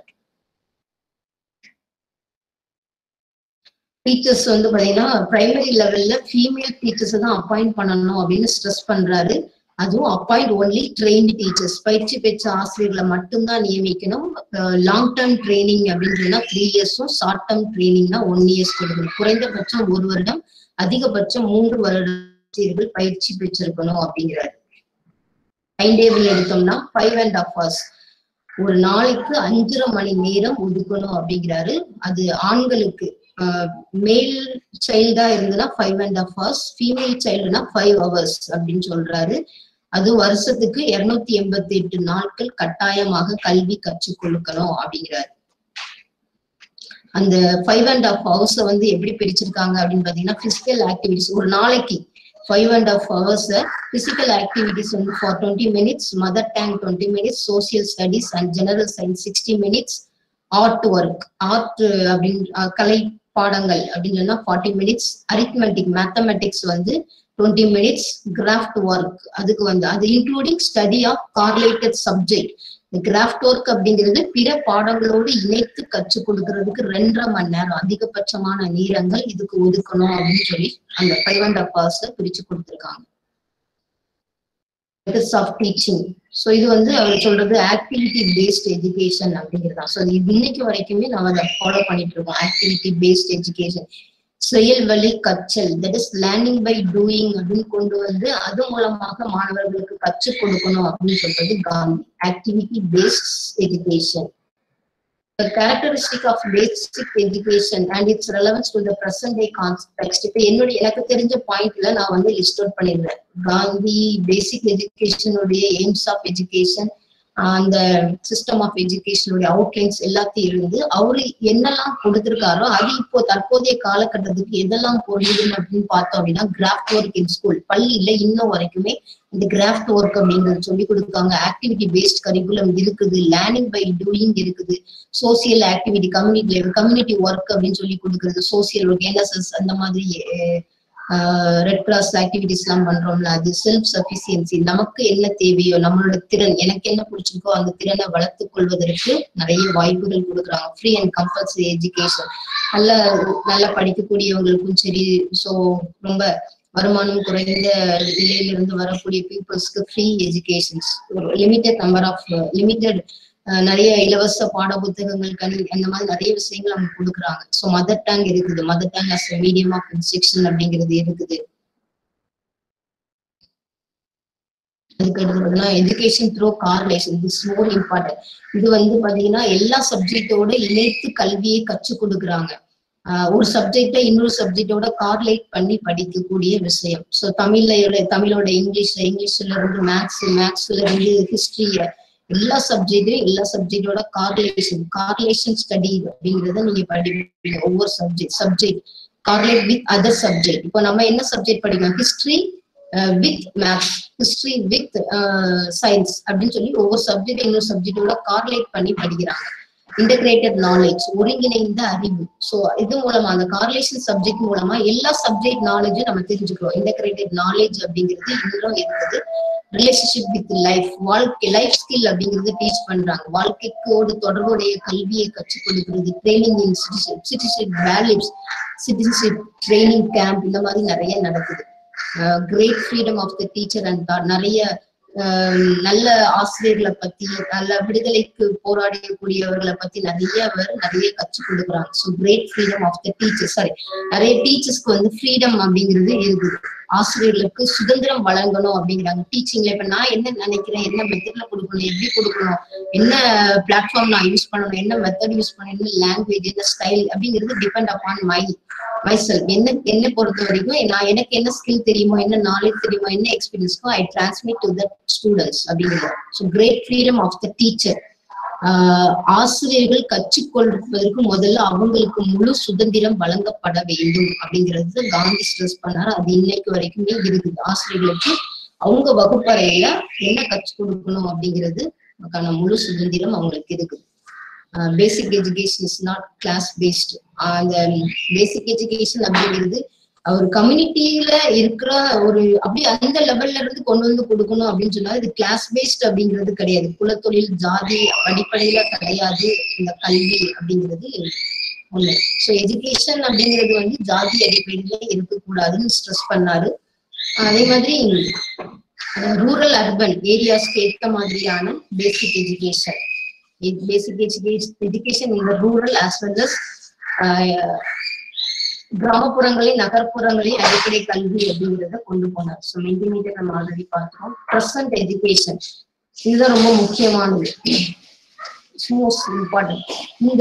டீச்சர்ஸ் வந்து பாத்தீங்கன்னா பிரைமரி லெவல்ல ஃபீமேல் டீச்சர்ஸ் தான் அப்பாயிண்ட் பண்ணணும் அப்படின்னு ஸ்ட்ரெஸ் பண்றாரு அதுவும் அப்பாயிண்ட் ஒன்லி ட்ரெயின்டு டீச்சர்ஸ் பயிற்சி பெற்ற ஆசிரியர்களை மட்டும்தான் நியமிக்கணும் லாங் டேர்ம் ட்ரைனிங் அப்படின்னு சொன்னா த்ரீ இயர்ஸும் ஷார்ட் டேர்ம் ட்ரைனிங்னா ஒன் இயர்ஸ் கொடுக்கணும் குறைந்தபட்சம் ஒரு வருடம் அதிகபட்சம் மூன்று வருடங்கள் பயிற்சி பெற்றிருக்கணும் அப்படிங்கிறாரு டைம் டேபிள் எடுத்தோம்னா ஃபைவ் அண்ட் ஹாஃப் ஹவர்ஸ் ஒரு நாளைக்கு அஞ்சரை மணி நேரம் ஒதுக்கணும் அப்படிங்கிறாரு அது ஆண்களுக்கு மேல் சைல்டா இருந்ததுன்னா five and half hours female சைல்டுனா ஃபைவ் ஹவர்ஸ் அப்படின்னு சொல்றாரு அது வருஷத்துக்கு இருநூத்தி எண்பத்தி எட்டு நாட்கள் கட்டாயமாக கல்வி கற்றுக் கொடுக்கணும் அப்படிங்கிறாரு அந்த ஃபைவ் அண்ட் ஹாஃப் ஹவர்ஸ வந்து எப்படி பிரிச்சிருக்காங்க அப்படின்னு பாத்தீங்கன்னா பிசிக்கல் ஆக்டிவிட்டிஸ் ஒரு நாளைக்கு five and half hours physical activities வந்து for twenty minutes mother tongue twenty minutes social studies and general science sixty minutes art work art அப்படின்னு கலை பாடங்கள் அப்படின்னு சொன்னா ஃபார்ட்டி மினிட்ஸ் அரித்மெட்டிக் மேத்தமெட்டிக்ஸ் வந்து டுவெண்ட்டி மினிட்ஸ் கிராஃப்ட் ஒர்க் அதுக்கு வந்து அது including study of correlated subject இந்த கிராஃப்ட் ஒர்க் அப்படிங்கிறது பிற பாடங்களோடு இணைத்து கற்றுக் கொடுக்கறதுக்கு ரெண்டரை மணி நேரம் அதிகபட்சமான நேரங்கள் இதுக்கு ஒதுக்கணும் அப்படின்னு சொல்லி அந்த ஃபைவ் அண்ட் ஹாஃப் ஹவர்ஸ் பிரிச்சு கொடுத்துருக்காங்க மெத்தட்ஸ் ஆஃப் டீச்சிங் ஸோ இது வந்து அவர் சொல்றது ஆக்டிவிட்டி பேஸ்ட் எஜுகேஷன் அப்படிங்கிறதா ஸோ இன்னைக்கு வரைக்குமே நம்ம அதை ஃபாலோ பண்ணிட்டு இருக்கோம் ஆக்டிவிட்டி பேஸ்ட் எஜுகேஷன் செயல் வழி கற்றல் that is learning by doing அப்படின்னு கொண்டு வந்து அது மூலமாக மாணவர்களுக்கு கற்றுக் கொடுக்கணும் அப்படின்னு சொல்றது Gandhi activity based education The characteristic of basic education and its relevance to the present day context இப்ப என்னுடைய எனக்கு தெரிஞ்ச பாயிண்ட்ல நான் வந்து லிஸ்ட் அவுட் பண்ணிடுறேன் காந்தி பேசிக் எஜுகேஷனுடைய எய்ம்ஸ் ஆஃப் எஜுகேஷன் அந்த சிஸ்டம் ஆஃப் எஜுகேஷனுடைய அவுட்லைன்ஸ் எல்லாத்தையும் இருந்து அவரு என்னெல்லாம் கொடுத்திருக்காரோ அது இப்போ தற்போதைய காலகட்டத்துக்கு எதெல்லாம் பொருந்தும் அப்படின்னு பார்த்தோம் அப்படின்னா கிராஃப்ட் ஒர்க் இன் ஸ்கூல் பள்ளியில இன்னும் வரைக்குமே இந்த கிராஃப்ட் ஒர்க் அப்படிங்கிறது சொல்லி கொடுக்காங்க ஆக்டிவிட்டி பேஸ்ட் கரிக்குலம் இருக்குது லேர்னிங் பை டூயிங் இருக்குது social activity community community work அப்படின்னு சொல்லி கொடுக்குறது சோசியல் ஒர்க் என்எஸ்எஸ் அந்த மாதிரி ரெட் கிராஸ் ஆக்டிவிட்டிஸ் எல்லாம் பண்றோம்ல அது செல்ஃப் சஃபிசியன்சி நமக்கு என்ன தேவையோ நம்மளோட திறன் எனக்கு என்ன பிடிச்சிருக்கோ அந்த திறனை வளர்த்து கொள்வதற்கு நிறைய வாய்ப்புகள் கொடுக்குறாங்க ஃப்ரீ அண்ட் கம்பல்சரி எஜுகேஷன் நல்ல நல்லா படிக்கக்கூடியவங்களுக்கும் சரி ஸோ ரொம்ப வருமானம் குறைந்த நிலையிலிருந்து வரக்கூடிய பீப்புள்ஸ்க்கு ஃப்ரீ எஜுகேஷன்ஸ் ஒரு லிமிட்டட் நம்பர் ஆஃப் லிமிட்டட் நிறைய இலவச பாட புத்தகங்கள் கல்வி அந்த மாதிரி நிறைய விஷயங்கள் அவங்க கொடுக்குறாங்க ஸோ மதர் டங் இருக்குது mother tongue as medium of instruction அப்படிங்கிறது இருக்குது அதுக்கு அடுத்ததுனா education through correlation this more important இது வந்து பாத்தீங்கன்னா எல்லா சப்ஜெக்டோட இணைத்து கல்வியை கற்றுக் கொடுக்குறாங்க ஒரு சப்ஜெக்ட இன்னொரு சப்ஜெக்டோட கார்லேட் பண்ணி படிக்கக்கூடிய விஷயம் ஸோ தமிழ்ல தமிழோட இங்கிலீஷ்ல இங்கிலீஷ்ல இருந்து மேக்ஸ் மேக்ஸ்ல இருந்து ஹிஸ்டரிய எல்லா சப்ஜெக்டையும் எல்லா சப்ஜெக்டோட கார்லேஷன் கார்லேஷன் ஸ்டடி அப்படிங்கிறத நீங்க படிப்பீங்க ஒவ்வொரு subject subject correlate with other subject இப்போ நம்ம என்ன சப்ஜெக்ட் படிக்கணும் history with maths history with science அப்படின்னு சொல்லி ஒவ்வொரு சப்ஜெக்ட் இன்னொரு சப்ஜெக்டோட கார்லேட் பண்ணி படிக்கிறாங்க இன்டகிரேட்டட் நாலேஜ் ஒருங்கிணைந்த அறிவு ஸோ இது மூலமா அந்த கார்லேஷன் சப்ஜெக்ட் மூலமா எல்லா சப்ஜெக்ட் நாலேஜும் நம்ம தெரிஞ்சுக்கிறோம் இன்டகிரேட்டட் நாலேஜ் அப்படிங்கிறது இன்னும் இருக்குது ரிலேஷன்ஷிப் வித் லைஃப் வாழ்க்கை லைஃப் ஸ்கில் அப்படிங்கறத டீச் பண்றாங்க வாழ்க்கைக்கோடு தொடர்புடைய கல்வியை கற்றுக் கொடுக்கிறது training in citizenship values citizenship training camp இந்த மாதிரி நிறைய நடக்குது great freedom of the teacher and நிறைய நல்ல ஆசிரியர்களை பத்தி நல்ல விடுதலைக்கு போராடக்கூடியவர்களை பத்தி நிறைய பேர் நிறைய கற்றுக் கொடுக்குறாங்க so great freedom of the teacher sorry நிறைய டீச்சர்ஸ்க்கு வந்து ஃப்ரீடம் அப்படிங்கிறது இருக்குது ஆசிரியர்களுக்கு சுதந்திரம் வழங்கணும் அப்படிங்கிறாங்க டீச்சிங்ல இப்ப நான் என்ன நினைக்கிறேன் என்ன மெத்தட்ல கொடுக்கணும் எப்படி கொடுக்கணும் என்ன பிளாட்ஃபார்ம் நான் யூஸ் பண்ணணும் என்ன மெத்தட் யூஸ் பண்ணணும் என்ன லாங்குவேஜ் என்ன ஸ்டைல் அப்படிங்கிறது டிபெண்ட் அப்பான் மை மைசெல் என்ன என்ன பொறுத்த வரைக்கும் நான் எனக்கு என்ன ஸ்கில் தெரியுமோ என்ன நாலேஜ் தெரியுமோ என்ன எக்ஸ்பீரியன்ஸ்க்கோ I transmit to the students அப்படிங்கிறது so great freedom of the teacher ஆசிரியர்கள் கற்றுக்கொள்வதற்கு முதல்ல அவங்களுக்கு முழு சுதந்திரம் வழங்கப்பட வேண்டும் அப்படிங்கிறது காந்தி ஸ்ட்ரெஸ் பண்ணாரு அது இன்னைக்கு வரைக்குமே இருக்குது ஆசிரியர்களுக்கு அவங்க வகுப்பறையில என்ன கற்றுக் கொடுக்கணும் அப்படிங்கிறது முழு சுதந்திரம் அவங்களுக்கு இருக்குது basic education is not class based அந்த பேசிக் எஜுகேஷன் அப்படிங்கிறது அவர் கம்யூனிட்டியில இருக்கிற ஒரு அப்படி அந்த லெவல்ல இருந்து கொண்டு வந்து கொடுக்கணும் அப்படின்னு சொன்னா இது கிளாஸ் பேஸ்ட் அப்படிங்கிறது கிடையாது குலத்தொழில் ஜாதி அடிப்படையில கிடையாது இந்த கல்வி அப்படிங்கிறது ஒண்ணு ஸோ எஜுகேஷன் அப்படிங்கிறது வந்து ஜாதி அடிப்படையில இருக்கக்கூடாதுன்னு ஸ்ட்ரெஸ் பண்ணாரு அதே மாதிரி ரூரல் அர்பன் ஏரியாஸ்க்கு ஏற்ற மாதிரியான basic education basic education education இந்த ரூரல் ஆஸ் வெல் அஸ் கிராமப்புறங்களையும் நகர்ப்புறங்களையும் அடிப்படை கல்வி அப்படிங்கிறத கொண்டு போனார் ஸோ இன்டிமீடியட் நம்ம ஆல்ரெடி பார்த்தோம் ப்ரெசன்ட் எஜுகேஷன் இதுதான் ரொம்ப முக்கியமானது மோஸ்ட் இம்பார்ட்டன்ட் இந்த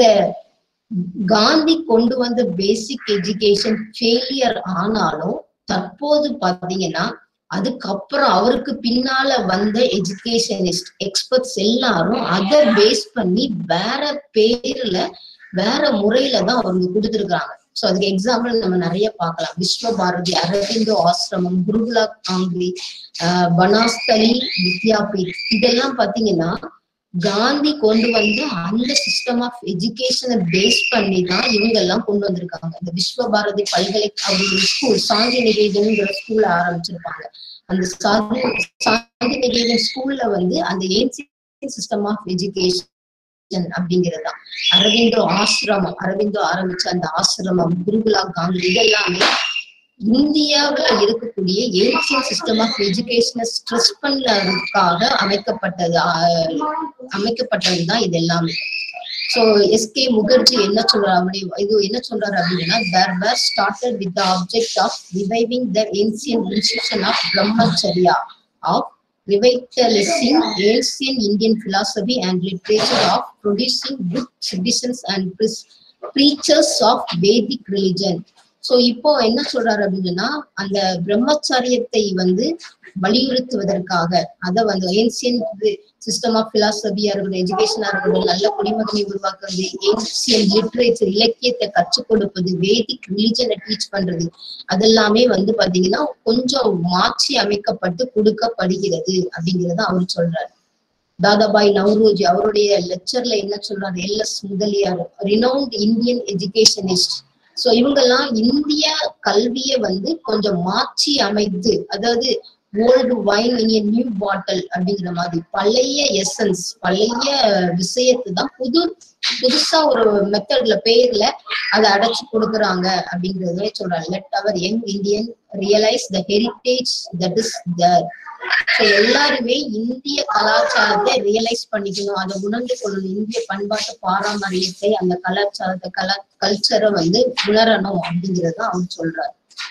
காந்தி கொண்டு வந்த பேசிக் எஜுகேஷன் ஃபெயிலியர் ஆனாலும் தற்போது பாத்தீங்கன்னா அதுக்கப்புறம் அவருக்கு பின்னால வந்த எஜுகேஷனிஸ்ட் எக்ஸ்பர்ட்ஸ் எல்லாரும் அதை பேஸ் பண்ணி வேற பேர்ல வேற முறையில தான் அவங்க கொடுத்துருக்காங்க சோ அதுக்கு எக்ஸாம்பிள் நம்ம நிறைய பார்க்கலாம் விஸ்வ பாரதி அரவிந்தோ ஆசிரமம் குருகுலா காங்கிரி பனாஸ்தலி வித்யாபீட் இதெல்லாம் பாத்தீங்கன்னா காந்தி கொண்டு வந்து அந்த சிஸ்டம் ஆஃப் எஜுகேஷனை பேஸ் பண்ணி தான் இவங்க எல்லாம் கொண்டு வந்திருக்காங்க இந்த விஸ்வ பாரதி பல்கலை அப்படிங்கிற ஸ்கூல் சாந்தி நிகேதன்ங்கிற ஸ்கூல்ல ஆரம்பிச்சிருப்பாங்க அந்த சாந்தி சாந்தி நிகேதன் ஸ்கூல்ல வந்து அந்த ஏன்சியன் சிஸ்டம் ஆஃப் எஜுகேஷன் அப்படிங்கிறது தான் அரவிந்தோ ஆசிரமம் அரவிந்தோ ஆரம்பிச்ச அந்த ஆசிரமம் குருகுலா காந்தி இதெல்லாமே இந்தியாவுல இருக்கக்கூடிய ஏன்சியன் சிஸ்டம் ஆஃப் எஜுகேஷனை ஸ்ட்ரெஸ் பண்ணதுக்காக அமைக்கப்பட்டது அமைக்கப்பட்டது தான் இது எல்லாமே சோ எஸ் கே முகர்ஜி என்ன சொல்றாரு அப்படி இது என்ன சொல்றாரு அப்படின்னா there were started with the object of reviving the ancient institution of Brahmacharya of revitalizing ancient Indian philosophy and literature of producing good citizens and preachers of Vedic religion. So இப்போ என்ன சொல்றாரு அப்படின்னா அந்த பிரம்மச்சாரியத்தை வந்து வலியுறுத்துவதற்காக அதை வந்து ஏன்சியன் சிஸ்டம் ஆஃப் பிலாசபியா இருக்கட்டும் எஜுகேஷனா இருக்கட்டும் நல்ல குடிமகனை உருவாக்குறது ஏன்சியன் லிட்ரேச்சர் இலக்கியத்தை கற்றுக் கொடுப்பது வேதிக் ரிலிஜனை டீச் பண்றது அதெல்லாமே வந்து பாத்தீங்கன்னா கொஞ்சம் மாற்றி அமைக்கப்பட்டு கொடுக்கப்படுகிறது அப்படிங்கறத அவர் சொல்றாரு தாதாபாய் நவ்ரோஜி அவருடைய லெக்சர்ல என்ன சொல்றாரு L S Mudaliar renowned Indian educationist so இவங்கெல்லாம் இந்திய கல்வியை வந்து கொஞ்சம் மாற்றி அமைத்து அதாவது old wine in new bottle அப்படிங்கிற மாதிரி பழைய எசன்ஸ் பழைய விஷயத்தை தான் புது புதுசா ஒரு மெத்தட்ல பேர்ல அதை அடைச்சு கொடுக்குறாங்க அப்படிங்கறதே சொல்றாங்க let our young Indian realise the heritage that is their so எல்லாருமே இந்திய கலாச்சாரத்தை ரியலைஸ் பண்ணிக்கணும் அதை உணர்ந்து கொள்ளணும் இந்திய பண்பாட்டு பாரம்பரியத்தை அந்த கலாச்சாரத்தை கலா கல்ச்சரை வந்து உணரணும் அப்படிங்கறத அவர் சொல்றாரு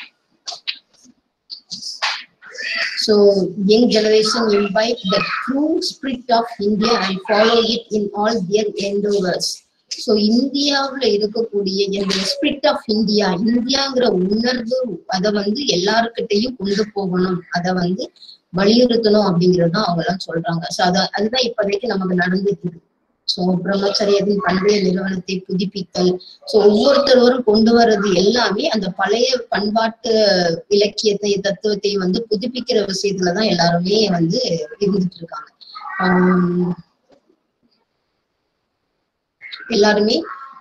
So young generation imbibe the true spirit of India and follow it in all their endeavors. So இந்தியாவுல இருக்கக்கூடிய இந்த ஸ்பிரிட் ஆஃப் இந்தியா இந்தியாங்கிற உணர்வு அதை வந்து எல்லாருக்கிட்டையும் கொண்டு போகணும் அதை வந்து வலியுறுத்தணும் அப்படிங்கிறது தான் அவங்க எல்லாம் சொல்றாங்க ஸோ அத அதுதான் இப்போதைக்கு நமக்கு நடந்துட்டு இருக்கு ஸோ பிரம்மச்சரியத்தின் பண்டைய நிறுவனத்தை புதுப்பித்தல் ஸோ ஒவ்வொருத்தரும் கொண்டு வர்றது எல்லாமே அந்த பழைய பண்பாட்டு இலக்கியத்தை தத்துவத்தை வந்து புதுப்பிக்கிற விஷயத்துலதான் எல்லாருமே வந்து இருந்துட்டு இருக்காங்க எல்லாருமே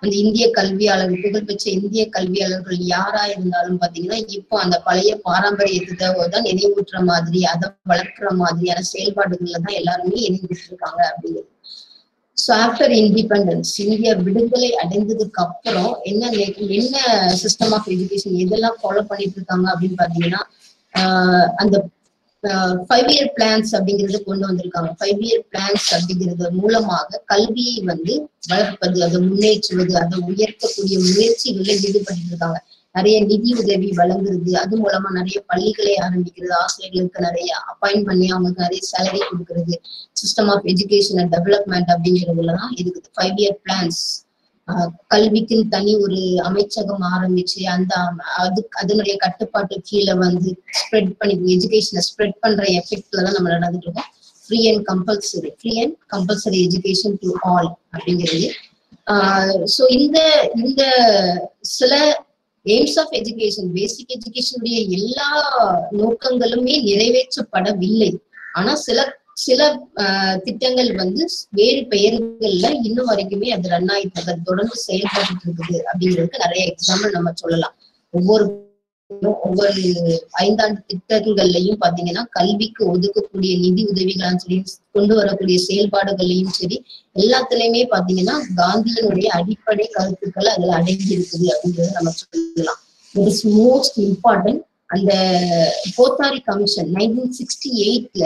அந்த இந்திய கல்வியாளர் புகழ்பெற்ற இந்திய கல்வியாளர்கள் யாரா இருந்தாலும் பாத்தீங்கன்னா இப்போ அந்த பழைய பாரம்பரியத்தை தான் நினைவூட்டுற மாதிரி அதை வளர்க்கிற மாதிரியான செயல்பாடுகள்ல தான் எல்லாருமே இணைந்துட்டு இருக்காங்க அப்படிங்கிறது ஸோ ஆஃப்டர் இண்டிபெண்டன்ஸ் இந்தியா விடுதலை அடைந்ததுக்கு அப்புறம் என்ன நே- என்ன சிஸ்டம் ஆஃப் எஜுகேஷன் எதெல்லாம் ஃபாலோ பண்ணிட்டு இருக்காங்க அப்படின்னு பாத்தீங்கன்னா ஆஹ் அந்த ஃபைவ் இயர் பிளான்ஸ் அப்படிங்கறது கொண்டு வந்திருக்காங்க ஃபைவ் இயர் பிளான்ஸ் அப்படிங்கிறது மூலமாக கல்வியை வந்து வளர்ப்பது அதை முன்னேற்றுவது அதை உயர்த்தக்கூடிய முயற்சிகளில் ஈடுபட்டு இருக்காங்க நிறைய நிதி உதவி வழங்குறது அது மூலமா நிறைய பள்ளிகளை ஆரம்பிக்கிறது ஆசிரியர்களுக்கு நிறைய அப்பாயிண்ட் பண்ணி அவங்களுக்கு நிறைய சேலரி கொடுக்கறது system of education and development அப்படிங்கிறதுல தான் இருக்குது ஃபைவ் இயர் பிளான்ஸ் கல்விக்குன்னு தனி ஒரு அமைச்சகம் ஆரம்பிச்சு அந்த அம- அது அதனுடைய கட்டுப்பாட்டு கீழே வந்து ஸ்ப்ரெட் பண்ணி எஜுகேஷனை ஸ்ப்ரெட் பண்ற எஃபெக்ட்ல தான் நம்ம நடந்துட்டு இருக்கோம் free and compulsory free and compulsory education to all அப்படிங்கிறது ஸோ இந்த இந்த சில எய்ம்ஸ் ஆஃப் எஜுகேஷன் பேசிக் எஜுகேஷனுடைய எல்லா நோக்கங்களுமே நிறைவேற்றப்படவில்லை ஆனா சில சில ஆஹ், திட்டங்கள் வந்து வேறு பெயர்கள்ல இன்னும் வரைக்குமே அது ரன் ஆயிட்டு இருக்கு அது தொடர்ந்து செயல்பட்டு இருக்குது அப்படிங்கிறதுக்கு நிறைய எக்ஸாம்பிள் நம்ம சொல்லலாம் ஒவ்வொரு ஒவ்வொரு ஐந்தாண்டு திட்டங்கள்லயும் பாத்தீங்கன்னா கல்விக்கு ஒதுக்கக்கூடிய நிதி உதவிகளும் சரி கொண்டு வரக்கூடிய செயல்பாடுகள்லயும் சரி எல்லாத்துலயுமே பாத்தீங்கன்னா காந்தியினுடைய அடிப்படை கருத்துக்கள் அதுல அடங்கி இருக்குது அப்படிங்கறத நம்ம சொல்லலாம் இட் இஸ் மோஸ்ட் இம்பார்ட்டன்ட் அந்த போத்தாரி கமிஷன் நைன்டீன் சிக்ஸ்டி எயிட்ல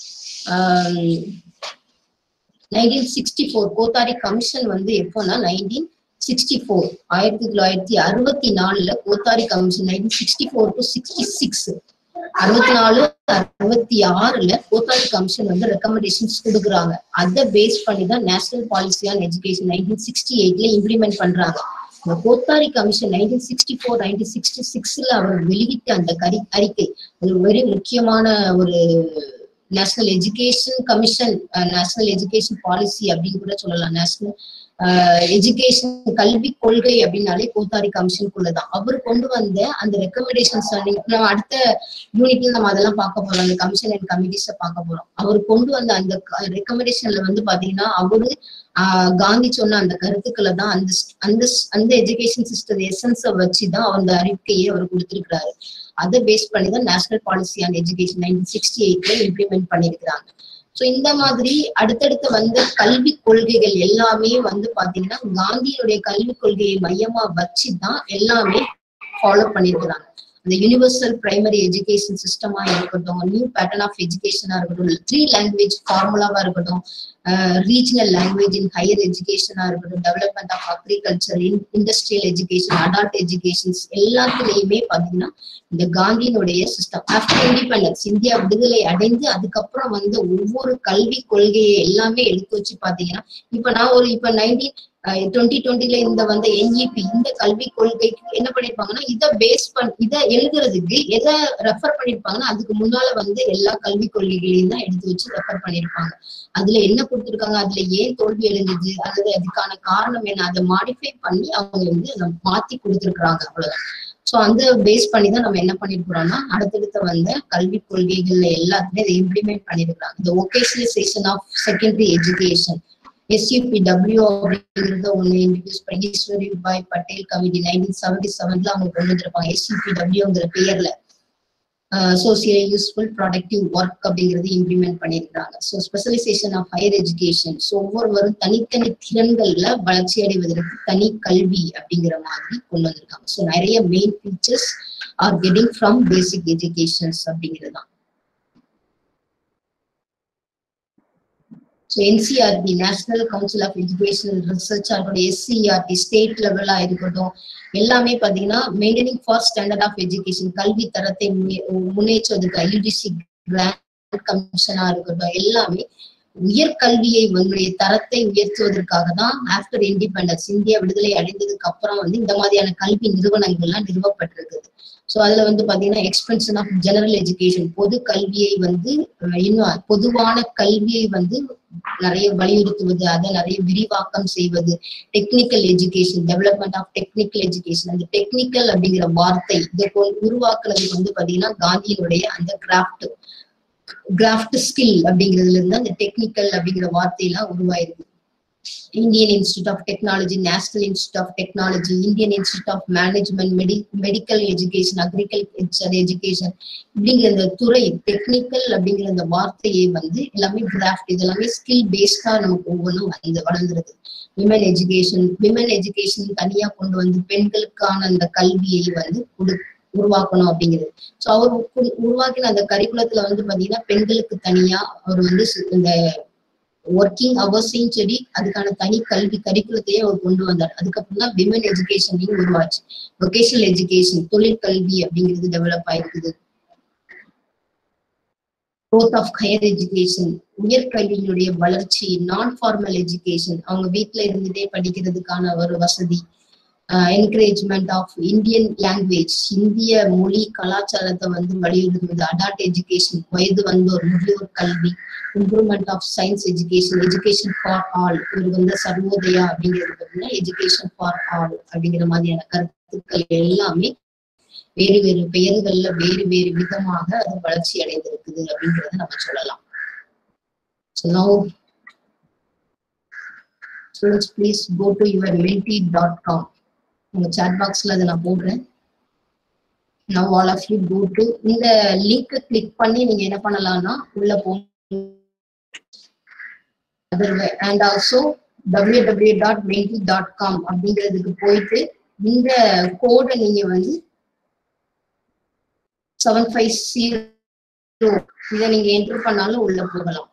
nineteen sixty four Kothari commission வந்து எப்போன்னா நைன்டீன் சிக்ஸ்டி ஃபோர் ஆயிரத்தி தொள்ளாயிரத்தி அறுபத்தி நாலுல Kothari commission nineteen sixty four to sixty six அறுபத்தி நாலு அறுபத்தி ஆறுல கோத்தாரி கமிஷன் வந்து ரெக்கமெண்டேஷன்ஸ் கொடுக்குறாங்க அதை பேஸ் பண்ணி தான் national policy on education nineteen sixty எயிட்ல இம்ப்ளிமெண்ட் பண்றாங்க இந்த Kothari commission nineteen sixty four nineteen sixty சிக்ஸ்ல அவர் வெளியிட்ட அந்த கரி அறிக்கை அது வெரி முக்கியமான ஒரு national education commission national education policy அப்படின்னு கூட சொல்லலாம் நேஷனல் எஜுகேஷன் கல்வி கொள்கை அப்படின்னாலே கோத்தாரி கமிஷனுக்குள்ளதான் அவர் கொண்டு வந்த அந்த ரெக்கமெண்டேஷன்ஸ் நம்ம அடுத்த யூனிட்ல நம்ம அதெல்லாம் பார்க்க போறோம் அந்த கமிஷன் அண்ட் கமிட்டிஸ பார்க்க போறோம் அவர் கொண்டு வந்த அந்த ரெக்கமெண்டேஷன்ல வந்து பாத்தீங்கன்னா அவரு ஆஹ் காந்தி சொன்ன அந்த கருத்துக்களை தான் அந்த ஸ்- அந்த ஸ்- அந்த எஜுகேஷன் சிஸ்டம் எசன்ஸை வச்சுதான் அந்த அறிக்கையை அவர் கொடுத்திருக்கிறாரு அதை பேஸ் பண்ணி தான் national policy on education nineteen sixty எயிட்ல இம்ப்ளிமெண்ட் பண்ணியிருக்கிறாங்க ஸோ இந்த மாதிரி அடுத்தடுத்து வந்த கல்வி கொள்கைகள் எல்லாமே வந்து பாத்தீங்கன்னா காந்தியினுடைய கல்விக் கொள்கையை மையமா வச்சு தான் எல்லாமே ஃபாலோ பண்ணியிருக்கிறாங்க அந்த யூனிவர்சல் பிரைமரி எஜுகேஷன் சிஸ்டமா இருக்கட்டும் நியூ பேட்டர்ன் ஆஃப் எஜுகேஷனா இருக்கட்டும் த்ரீ லாங்குவேஜ் ஃபார்முலாவா இருக்கட்டும் ரீஜனல் லாங்குவேஜ் இன் ஹையர் எஜுகேஷனா இருக்கட்டும் development of agriculture industrial education adult educations எல்லாத்துலயுமே பாத்தீங்கன்னா இந்த காந்தியினுடைய சிஸ்டம் ஆஃப்டர் இண்டிபெண்டன்ஸ் இந்தியா விடுதலை அடைந்து அதுக்கப்புறம் வந்து ஒவ்வொரு கல்வி கொள்கையை எல்லாமே எடுத்து வச்சு பாத்தீங்கன்னா இப்ப நான் ஒரு இப்ப நைன்டீன் டுவெண்ட்டி டுவெண்ட்டில இந்த வந்த என்இபி இந்த கல்வி கொள்கைக்கு என்ன பண்ணிருப்பாங்கன்னா இதை பேஸ் பண் இதை எழுதுறதுக்கு எதை ரெஃபர் பண்ணிருப்பாங்கன்னா அதுக்கு முன்னால வந்து எல்லா கல்வி கொள்கைகளையும் தான் எடுத்து வச்சு ரெஃபர் பண்ணிருப்பாங்க அதுல என்ன கொடுத்திருக்காங்க அதுல ஏன் தோல்வி அடைஞ்சது அல்லது அதுக்கான காரணம் என்ன அதை மாடிஃபை பண்ணி அவங்க வந்து அதை மாத்தி கொடுத்திருக்கிறாங்க அவ்வளவுதான் சோ அந்த பேஸ் பண்ணி தான் நம்ம என்ன பண்ணிருக்கிறோம்னா அடுத்தடுத்த வந்த கல்வி கொள்கைகள்ல எல்லாத்துலயும் இதை இம்ப்ளிமெண்ட் பண்ணிருக்காங்க இந்த vocationalisation of secondary education SUPW அப்படிங்கறத ஒண்ணு இன்ட்ரடியூஸ் பண்ணி Ishwari Bhai Patel committee nineteen seventy செவன்ல அவங்க கொண்டு வந்திருப்பாங்க எஸ்யூபிடபிள்யூங்கிற பெயர்ல சோசியல் யூஸ்ஃபுல் ப்ரொடக்டிவ் ஒர்க் அப்படிங்கிறது இம்ப்ளிமெண்ட் பண்ணியிருக்காங்க so specialisation of higher education so ஒவ்வொருவரும் தனித்தனி திறன்கள்ல வளர்ச்சி அடைவதற்கு தனி கல்வி அப்படிங்கிற மாதிரி கொண்டு வந்திருக்காங்க ஸோ நிறைய main features are getting from basic educations அப்படிங்கிறது தான் so NCERT national council of educational research இருக்கட்டும் எஸ்சிஆர்டி ஸ்டேட் லெவலா இருக்கட்டும் எல்லாமே பாத்தீங்கன்னா maintaining for standard of education கல்வி தரத்தை முன்னே- முன்னேற்றுவதற்கு யூஜிசி கிராண்ட் கமிஷனா இருக்கட்டும் எல்லாமே உயர்கல்வியை உங்களுடைய தரத்தை உயர்த்துவதற்காக தான் ஆஃப்டர் இண்டிபெண்டன்ஸ் இந்தியா விடுதலை அடைந்ததுக்கு அப்புறம் வந்து இந்த மாதிரியான கல்வி நிறுவனங்கள்லாம் நிறுவப்பட்டிருக்குது ஸோ அதுல வந்து பாத்தீங்கன்னா எக்ஸ்பென்ஷன் ஆஃப் ஜெனரல் எஜுகேஷன் பொது கல்வியை வந்து அஹ், இன்னும் பொதுவான கல்வியை வந்து நிறைய வலியுறுத்துவது அதை நிறைய விரிவாக்கம் செய்வது technical education development of technical education அந்த டெக்னிக்கல் அப்படிங்கிற வார்த்தை இதை கொ- உருவாக்குனதுக்கு வந்து பாத்தீங்கன்னா காந்தியினுடைய அந்த கிராஃப்ட் கிராஃப்ட் ஸ்கில் அப்படிங்கிறதுல இருந்து அந்த டெக்னிக்கல் அப்படிங்கிற வார்த்தையெல்லாம் உருவாயிருக்கு Indian Institute of Technology, National Institute of Technology, Indian Institute of Management, Medi- Medical Education, Agriculture Education இப்படிங்கிற இந்த துறை டெக்னிக்கல் அப்படிங்கிற இந்த வார்த்தையை வந்து எல்லாமே கிராஃப்ட் இது எல்லாமே ஸ்கில் பேஸ்டா நமக்கு ஒவ்வொன்றும் வந்து வளர்ந்துருது விமன் எஜுகேஷன் விமன் எஜுகேஷன் தனியா கொண்டு வந்து பெண்களுக்கான அந்த கல்வியை வந்து கொடு உருவாக்கணும் அப்படிங்கிறது ஸோ அவர் உரு- உருவாக்கின அந்த கரிக்குலத்துல வந்து பாத்தீங்கன்னா பெண்களுக்கு தனியா அவர் வந்து சு- இந்த ஒர்க்கிங் அவர்ஸையும் சரி அதுக்கான தனி கல்வி கரிக்குலத்தையே அவர் கொண்டு வந்தார் அதுக்கப்புறம் தான் விமன் எஜுகேஷனையும் உருவாச்சு வொகேஷனல் எஜுகேஷன் தொழில் கல்வி அப்படிங்கிறது டெவலப் ஆயிருக்குது growth ஆஃப் ஹையர் எஜுகேஷன் உயர்கல்வியினுடைய வளர்ச்சி நான் ஃபார்மல் எஜுகேஷன் அவங்க வீட்ல இருந்துட்டே படிக்கிறதுக்கான ஒரு வசதி என்கரேஜ்மெண்ட் ஆஃப் இந்தியன் லாங்குவேஜ் இந்திய மொழி கலாச்சாரத்தை வந்து வலியுறுத்துவது அடால்ட் எஜுகேஷன் வயது வந்தோர் முதியோர் கல்வி improvement of science education education for all இவர் வந்து சர்வோதயா அப்படிங்கிறது பார்த்தீங்கன்னா எஜுகேஷன் ஃபார் ஆல் அப்படிங்கிற மாதிரியான கருத்துக்கள் எல்லாமே வேறு வேறு பெயர்கள்ல வேறு வேறு விதமாக அது வளர்ச்சி அடைந்திருக்குது அப்படிங்கறத நம்ம சொல்லலாம் So now, students, please go to your menti.com. உங்க chat boxல அதை நான் போடுறேன் now all of you go to இந்த லிங்க் கிளிக் பண்ணி நீங்க என்ன பண்ணலாம்னா உள்ள போ and also www.menti.com dot dot com அப்படிங்கிறதுக்கு போயிட்டு இந்த கோடை நீங்க வந்து செவன் ஃபைவ் ஜீரோ இதை நீங்க என்டர் பண்ணாலும் உள்ள போகலாம்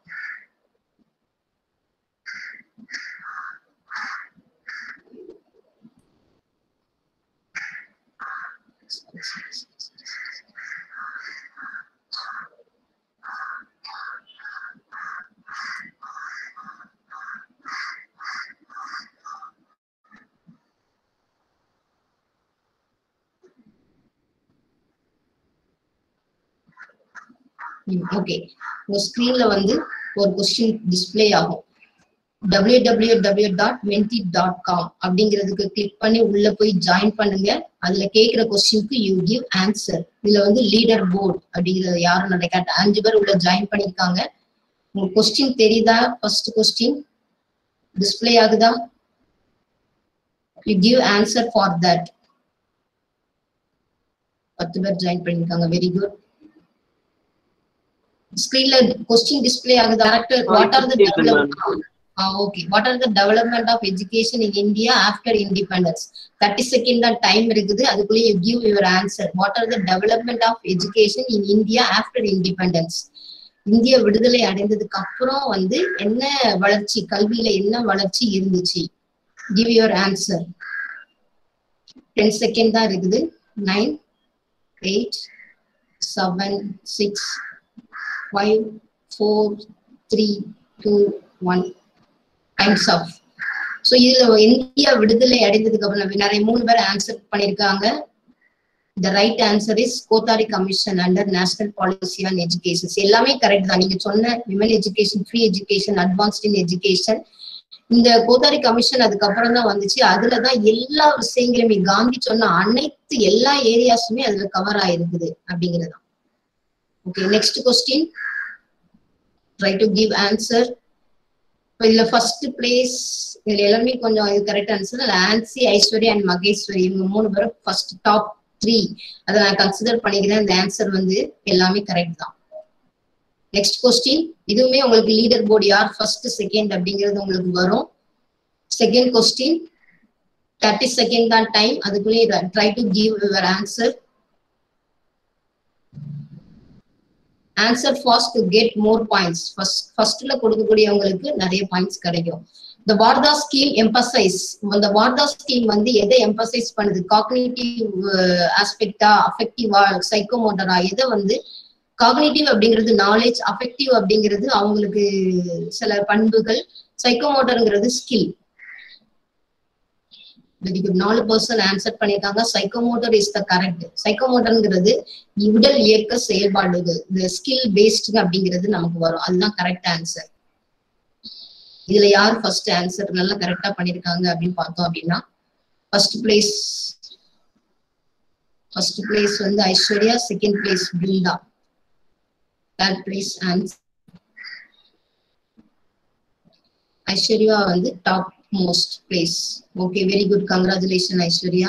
ஓகே உங்க ஸ்கிரீன்ல வந்து ஒரு கொஸ்டின் டிஸ்ப்ளே ஆகும் www.menti.com dot Menti dot com அப்படிங்கிறதுக்கு கிளிக் பண்ணி உள்ள போய் ஜாயின் பண்ணுங்க அதுல கேட்கிற கொஸ்டினுக்கு யூ கிவ் ஆன்சர் இதுல வந்து லீடர் போர்டு அப்படிங்கிறது யாரும் நினைக்காட்ட அஞ்சு பேர் உள்ள ஜாயின் பண்ணிருக்காங்க உங்களுக்கு கொஸ்டின் தெரியுதா ஃபர்ஸ்ட் கொஸ்டின் டிஸ்ப்ளே ஆகுதா you give answer for that பத்து பேர் ஜாயின் பண்ணிருக்காங்க வெரி குட் ஸ்கிரீன்ல கொஸ்டின் டிஸ்ப்ளே ஆகுது correct what are the development okay what are the development of education in India after independence thirty second தான் time இருக்குது அதுக்குள்ளே you give your answer what are the development of education in India after independence இந்திய விடுதலை அடைந்ததுக்கு அப்புறம் வந்து என்ன வளர்ச்சி கல்வியில என்ன வளர்ச்சி இருந்துச்சு give your answer ten second தான் இருக்குது nine eight seven six five four three two one time's up so இதுல இந்தியா விடுதலை அடைந்ததுக்கு அப்புறம் நிறைய மூணு பேர் ஆன்சர் பண்ணியிருக்காங்க the right answer is Kothari commission under national policy on education எல்லாமே கரெக்ட் தான் நீங்க சொன்ன women education free education advanced in education இந்த கோத்தாரி கமிஷன் அதுக்கப்புறம் தான் வந்துச்சு அதுலதான் எல்லா விஷயங்களுமே காந்தி சொன்ன அனைத்து எல்லா ஏரியாஸுமே அதுல கவர் ஆயிருக்குது அப்படிங்கிறது okay next question try to give answer இப்போ இதுல ஃபர்ஸ்ட் பிளேஸ் இதுல எல்லாமே கொஞ்சம் இது correct answer Ancy Aishwarya and Maheswari இவங்க மூணு பேரும் ஃபர்ஸ்ட் டாப் த்ரீ அதை நான் கன்சிடர் பண்ணிக்கிறேன் இந்த ஆன்சர் வந்து எல்லாமே கரெக்ட் தான் நெக்ஸ்ட் கொஸ்டின் இதுவுமே உங்களுக்கு லீடர் போர்டு யார் ஃபர்ஸ்ட் செகண்ட் அப்படிங்கிறது உங்களுக்கு வரும் செகண்ட் கொஸ்டின் தேர்ட்டி செகண்ட் தான் டைம் அதுக்குள்ளே try to give your answer answer fast to get more points first ஃபர்ஸ்ட்ல கொடுக்கக்கூடியவங்களுக்கு நிறைய பாயிண்ட்ஸ் கிடைக்கும் இந்த வார்தா ஸ்கீம் எம்பசைஸ் இந்த வார்தா ஸ்கீம் வந்து எதை எம்பசைஸ் பண்ணுது காக்னிட்டிவ் ஆஸ்பெக்டா அஃபெக்டிவா சைக்கோமோட்டரா எதை வந்து காக்னிட்டிவ் அப்படிங்கிறது நாலேஜ் அஃபெக்டிவ் அப்படிங்கிறது அவங்களுக்கு சில பண்புகள் சைக்கோமோட்டருங்கிறது ஸ்கில் வெரி குட் நாலு பர்சன் ஆன்சர் பண்ணியிருக்காங்க சைக்கோமோட்டர் இஸ் த கரெக்ட் சைக்கோமோட்டர்ங்கிறது உடல் இயக்க செயல்பாடுகள் இந்த ஸ்கில் பேஸ்டு அப்படிங்கிறது நமக்கு வரும் அதுதான் கரெக்ட் ஆன்சர் இதுல யார் ஃபர்ஸ்ட் ஆன்சர் நல்லா கரெக்டா பண்ணிருக்காங்க அப்படின்னு பார்த்தோம் அப்படின்னா ஃபர்ஸ்ட் பிளேஸ் ஃபர்ஸ்ட் பிளேஸ் வந்து ஐஸ்வர்யா செகண்ட் பிளேஸ் பில்டா தேர்ட் பிளேஸ் ஆன்சர் ஐஸ்வர்யா வந்து top most place okay very good congratulation Aishwarya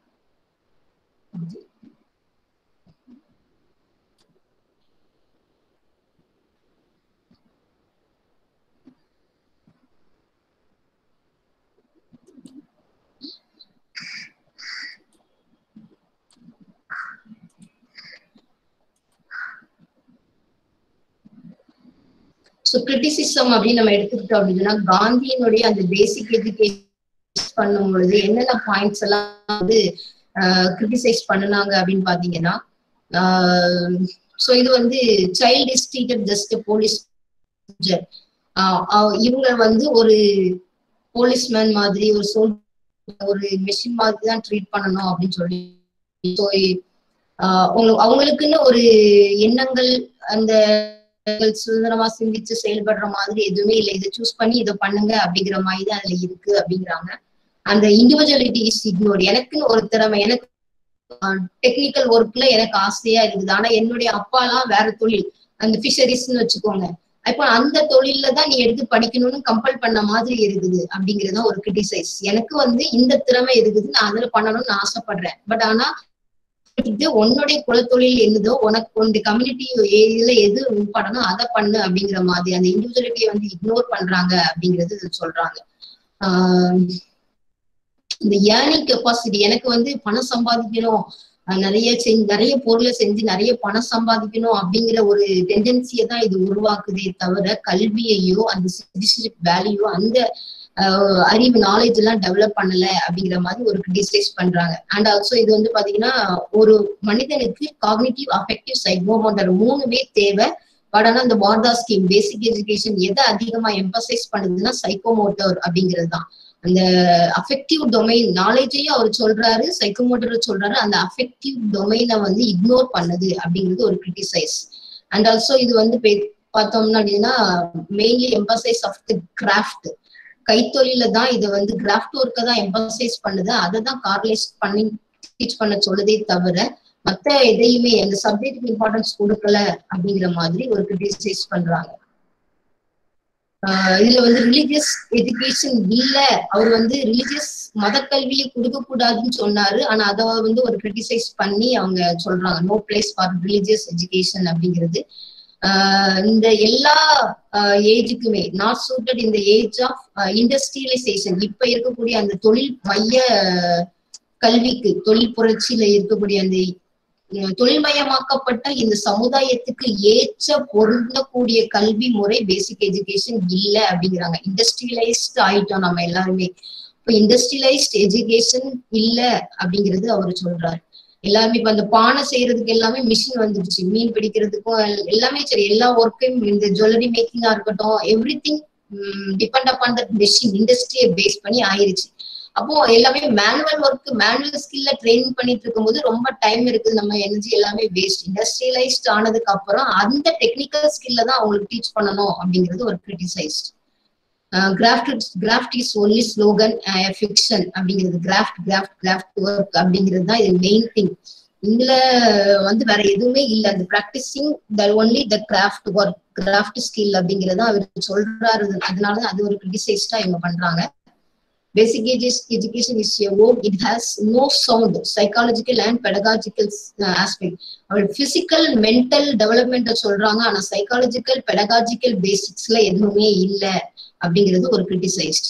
so criticism அப்படின்னு நம்ம எடுத்துக்கிட்டோம் அப்படின்னா காந்தியினுடைய அந்த பேசிக் எஜுகேஷன் பண்ணும் பொழுது என்னென்ன பாயிண்ட்ஸ் எல்லாம் வந்து கிரிட்டிசைஸ் பண்ணினாங்க அப்படின்னு பாத்தீங்கன்னா ஸோ இது வந்து child is treated just police இவங்க வந்து ஒரு போலீஸ்மேன் மாதிரி ஒரு சோல் ஒரு மெஷின் மாதிரி தான் ட்ரீட் பண்ணணும் அப்படின்னு சொல்லி ஸோ அவங்களுக்குன்னு ஒரு எண்ணங்கள் அந்த சுதந்திரமா சிந்திச்சு செயல்படுற மாதிரி எதுவுமே இல்லை இதை சூஸ் பண்ணி இதை பண்ணுங்க அப்படிங்கிற மாதிரி தான் அதுல இருக்கு அப்படிங்கிறாங்க அந்த இண்டிவிஜுவலிட்டி இஸ் இக்னோர் எனக்குன்னு ஒரு திறமை எனக்கு டெக்னிக்கல் ஒர்க்ல எனக்கு ஆசையா இருக்குது ஆனா என்னுடைய அப்பாலாம் வேற தொழில் அந்த ஃபிஷரிஸ்ன்னு வச்சுக்கோங்க இப்போ அந்த தொழில்ல தான் நீ எடுத்து படிக்கணும்னு கம்பல் பண்ண மாதிரி இருக்குது அப்படிங்கறது ஒரு கிரிட்டிசைஸ் எனக்கு வந்து இந்த திறமை இருக்குது நான் அதுல பண்ணணும்னு ஆசைப்படுறேன் பட் ஆனா இது உன்னுடைய குலத்தொழில் என்னதோ உனக்கு இந்த கம்யூனிட்டி ஏரியால எது பண்ணணும் அதை பண்ணு அப்படிங்கிற மாதிரி அந்த இண்டிவிஜுவலிட்டியை வந்து இக்னோர் பண்றாங்க அப்படிங்கிறது சொல்றாங்க ஆஹ் இந்த ஏர்னிங் கெப்பாசிட்டி எனக்கு வந்து பணம் சம்பாதிக்கணும் நிறைய செஞ்சு நிறைய பொருளை செஞ்சு நிறைய பணம் சம்பாதிக்கணும் அப்படிங்கிற ஒரு டெண்டன்சியை தான் இது உருவாக்குதே தவிர கல்வியையோ அந்த சிட்டிசன்ஷிப் வேல்யூ அந்த அறிவு நாலேஜ் எல்லாம் டெவலப் பண்ணல அப்படிங்கிற மாதிரி ஒரு கிரிட்டிசைஸ் பண்றாங்க அண்ட் ஆல்சோ இது வந்து பாத்தீங்கன்னா ஒரு மனிதனுக்கு காக்னிட்டிவ் அஃபெக்டிவ் சைக்கோமோட்டர் மூணுமே தேவை பட் ஆனா இந்த வார்தா ஸ்கீம் பேசிக் எஜுகேஷன் எதை அதிகமா எம்பசைஸ் பண்ணுதுன்னா சைக்கோமோட்டர் அப்படிங்கிறது தான் அந்த அஃபெக்டிவ் டொமைன் நாலேஜையும் அவர் சொல்றாரு சைக்கோமோட்டர் சொல்றாரு அந்த அஃபெக்டிவ் டொமைனை வந்து இக்னோர் பண்ணுது அப்படிங்கிறது ஒரு கிரிட்டிசைஸ் அண்ட் ஆல்சோ இது வந்து பார்த்தோம்னா அப்படின்னா mainly emphasis of the craft கைத்தொழில தான் இது வந்து கிராஃப்ட் ஒர்க்கை தான் எம்பசைஸ் பண்ணுது அதை தான் கார்லேஸ் பண்ணி டீச் பண்ண சொல்லுதே தவிர மத்த எதையுமே அந்த சப்ஜெக்டுக்கு இம்பார்ட்டன்ஸ் கொடுக்கல அப்படிங்கிற மாதிரி ஒரு கிரிட்டிசைஸ் பண்றாங்க இதுல வந்து ரிலீஜியஸ் எஜுகேஷன் இல்ல அவர் வந்து ரிலீஜியஸ் மத கல்வியை கொடுக்க கூடாதுன்னு சொன்னாரு ஆனா அதை வந்து ஒரு கிரிட்டிசைஸ் பண்ணி அவங்க சொல்றாங்க no place for religious education அப்படிங்கிறது இந்த எல்லா ஏஜுக்குமே நாட் சூட்டட் இந்த ஏஜ் ஆஃப் இண்டஸ்ட்ரியலைசேஷன் இப்ப இருக்கக்கூடிய அந்த தொழில் மைய கல்விக்கு தொழில் புரட்சியில இருக்கக்கூடிய அந்த தொழில்மயமாக்கப்பட்ட இந்த சமுதாயத்துக்கு ஏற்ற பொருந்தக்கூடிய கல்வி முறை பேசிக் எஜுகேஷன் இல்ல அப்படிங்கிறாங்க இண்டஸ்ட்ரியலைஸ்ட் ஆயிட்டோம் நம்ம எல்லாருமே இப்ப இண்டஸ்ட்ரியலைஸ்ட் எஜுகேஷன் இல்ல அப்படிங்கிறது அவர் சொல்றாரு எல்லாமே இப்ப அந்த பானை செய்யறதுக்கு எல்லாமே மிஷின் வந்துருச்சு மீன் பிடிக்கிறதுக்கும் எல்லாமே சரி எல்லா ஒர்க்கையும் இந்த ஜுவல்லரி மேக்கிங்கா இருக்கட்டும் everything depend upon that machine இண்டஸ்ட்ரியை பேஸ் பண்ணி ஆயிருச்சு அப்போ எல்லாமே மேனுவல் ஒர்க் மேனுவல் ஸ்கில்ல ட்ரைனிங் பண்ணிட்டு இருக்கும்போது ரொம்ப டைம் இருக்குது நம்ம எனர்ஜி எல்லாமே வேஸ்ட் இண்டஸ்ட்ரியலைஸ்ட் ஆனதுக்கு அப்புறம் அந்த டெக்னிக்கல் ஸ்கில்ல தான் அவங்களுக்கு டீச் பண்ணணும் அப்படிங்கிறது ஒரு criticised craft craft is only slogan fiction அப்படிங்கிறது கிராஃப்ட் கிராஃப்ட் கிராஃப்ட் ஒர்க் அப்படிங்கிறது தான் இது மெயின் திங் இதுல வந்து வேற எதுவுமே இல்லை அந்த practising the only the craft work craft skill அப்படிங்கிறது அவர் சொல்றாரு அதனாலதான் அது ஒரு கிரிட்டிசைஸ்டா இவங்க பண்றாங்க basic education is a work it has no sound psychological and pedagogical aspect அவள் பிசிக்கல் மென்டல் டெவலப்மெண்ட் சொல்றாங்க ஆனா சைக்காலஜிக்கல் பெடகாஜிக்கல் பேசிக்ஸ்ல எதுவுமே இல்ல அப்படிங்கிறது ஒரு கிரிட்டிசைஸ்ட்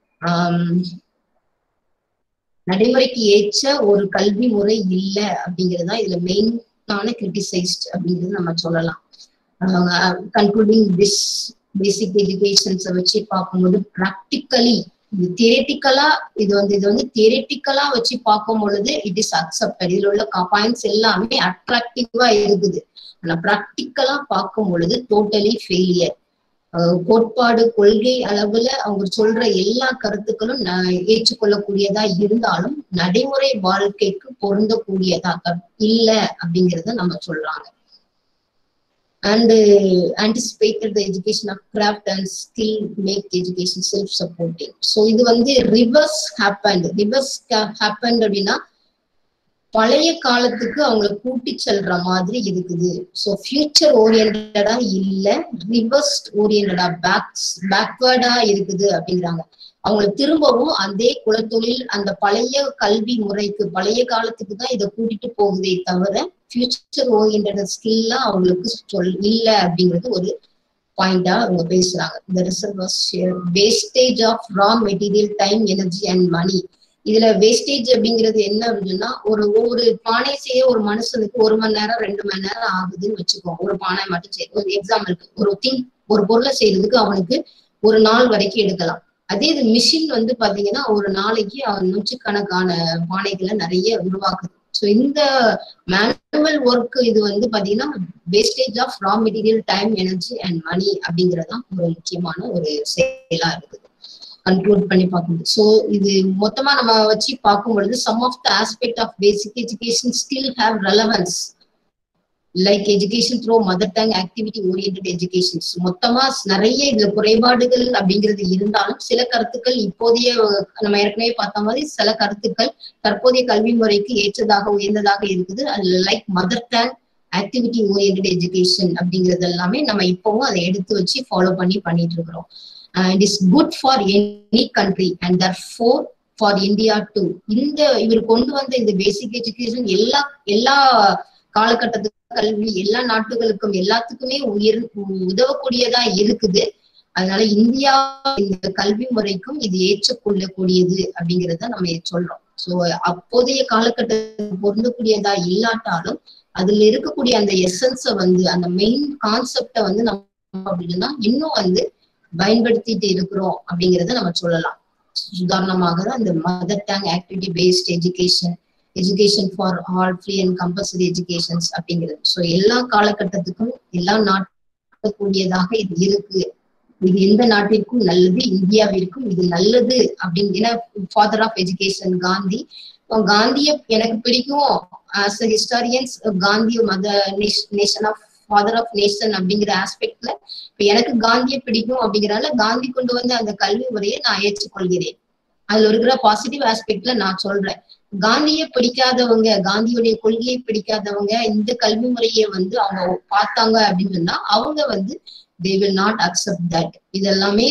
நடைமுறைக்கு ஏற்ற ஒரு கல்வி முறை இல்ல அப்படிங்கிறது தான் இதுல மெயினான கிரிட்டிசைஸ்ட் அப்படிங்கிறது நம்ம சொல்லலாம் கன்க்ளூடிங் திஸ் பேசிக் எஜுகேஷன்ஸை வச்சு பார்க்கும்போது ப்ராக்டிக்கலி இது தியரட்டிக்கலா இது வந்து இது வந்து தியரட்டிக்கலா வச்சு பார்க்கும் பொழுது இட் இஸ் அக்செப்டட் இதுல உள்ள பாயிண்ட்ஸ் எல்லாமே அட்ராக்டிவா இருக்குது ஆனா ப்ராக்டிக்கலா பார்க்கும் பொழுது டோட்டலி ஃபெயிலியர் கோட்பாடு கொள்கை அளவுல அவங்க சொல்ற எல்லா கருத்துக்களும் ஏற்றுக்கொள்ளக்கூடியதா இருந்தாலும் நடைமுறை வாழ்க்கைக்கு பொருந்தக்கூடியதா இல்ல அப்படிங்கறத நம்ம சொல்றாங்க and uh, anticipated the education of craft and skill make the education self-supporting. So இது வந்து reverse happened. Reverse happened அப்படின்னா பழைய காலத்துக்கு அவங்கள கூட்டி செல்ற மாதிரி இருக்குது ஸோ ஃபியூச்சர் ஓரியன்டா இல்ல ரிவர்ஸ்ட் ஓரியன்டா பேக்ஸ் பேக்வேர்டா இருக்குது அப்படிங்கிறாங்க அவங்கள திரும்பவும் அதே குலத்தொழில் அந்த பழைய கல்வி முறைக்கு பழைய காலத்துக்கு தான் இதை கூட்டிட்டு போகுதே தவிர ஃபியூச்சர் ஓரியன்ட் ஸ்கில்லாம் அவங்களுக்கு சொல் இல்ல அப்படிங்கிறது ஒரு பாயிண்டா அவங்க பேசுறாங்க இந்த reserve wastage of raw material time energy and money இதுல வேஸ்டேஜ் அப்படிங்கிறது என்ன அப்படின்னா ஒரு ஒவ்வொரு பானை செய்ய ஒரு மனுஷனுக்கு ஒரு மணி நேரம் ரெண்டு மணி நேரம் ஆகுதுன்னு வச்சுக்கோங்க ஒரு பானை மட்டும் செய்ய ஒரு எக்ஸாம்பிளுக்கு ஒரு திங் ஒரு பொருளை செய்யறதுக்கு அவனுக்கு ஒரு நாள் வரைக்கும் எடுக்கலாம் அதே இது மிஷின் வந்து பாத்தீங்கன்னா ஒரு நாளைக்கு அவன் நூற்றுக்கணக்கான பானைகளை நிறைய உருவாக்குது ஸோ இந்த மேனுவல் ஒர்க் இது வந்து பாத்தீங்கன்னா wastage of raw material time energy and money அப்படிங்கறதான் ஒரு முக்கியமான ஒரு செயலா இருக்குது கன்க்ளூட் பண்ணி பார்க்கணும் ஸோ இது மொத்தமா நம்ம வச்சு பார்க்கும் பொழுது some of the aspect of basic education still have relevance like education through mother tongue activity orient educations மொத்தமா நிறைய இதுல குறைபாடுகள் அப்படிங்கிறது இருந்தாலும் சில கருத்துக்கள் இப்போதைய நம்ம ஏற்கனவே பார்த்த மாதிரி சில கருத்துக்கள் தற்போதைய கல்வி முறைக்கு ஏற்றதாக உயர்ந்ததாக இருக்குது அதுல like mother tongue activity orient education அப்படிங்கிறது எல்லாமே நம்ம இப்பவும் அதை எடுத்து வச்சு ஃபாலோ பண்ணி பண்ணிட்டு இருக்கிறோம் and is good for any country and therefore for India too இந்த இவர் கொண்டு வந்த இந்த பேசிக் எஜுகேஷன் எல்லா எல்லா காலகட்டத்துக்கு கல்வி எல்லா நாட்டுகளுக்கும் எல்லாத்துக்குமே உயர் உதவக்கூடியதா இருக்குது அதனால இந்தியா இந்த கல்வி முறைக்கும் இது ஏற்றுக்கொள்ளக்கூடியது அப்படிங்கறத நம்ம சொல்றோம் சோ அப்போதைய காலகட்டத்துக்கு பொருந்தக்கூடியதா இல்லாட்டாலும் அதுல இருக்கக்கூடிய அந்த எசன்ஸ வந்து அந்த மெயின் கான்செப்ட வந்து நம்ம அப்படின்னா இன்னும் வந்து பயன்படுத்திட்டு இருக்கிறோம் அப்படிங்கறத நம்ம சொல்லலாம் உதாரணமாக அந்த mother tongue activity based education education for all free and compulsory educations அப்படிங்கிறது ஸோ எல்லா காலகட்டத்துக்கும் எல்லா நாட்டுக்கூடியதாக இது இருக்கு இது எந்த நாட்டிற்கும் நல்லது இந்தியாவிற்கும் இது நல்லது அப்படின்னு ஃபாதர் ஆஃப் எஜுகேஷன் காந்தி காந்திய எனக்கு பிடிக்கும் ஆஸ் அ ஹிஸ்டாரியன்ஸ் காந்தி மத nation of father of nation அப்படிங்கிற ஆஸ்பெக்ட்ல இப்ப எனக்கு காந்திய பிடிக்கும் அப்படிங்கிறனால காந்தி கொண்டு வந்த அந்த கல்வி முறையை நான் ஏற்றுக்கொள்கிறேன் அதுல இருக்கிற பாசிட்டிவ் ஆஸ்பெக்ட்ல நான் சொல்றேன் காந்திய பிடிக்காதவங்க காந்தியுடைய கொள்கையை பிடிக்காதவங்க இந்த கல்வி முறையை வந்து அவங்க பார்த்தாங்க அப்படின்னு சொன்னா அவங்க வந்து they will not accept that இதெல்லாமே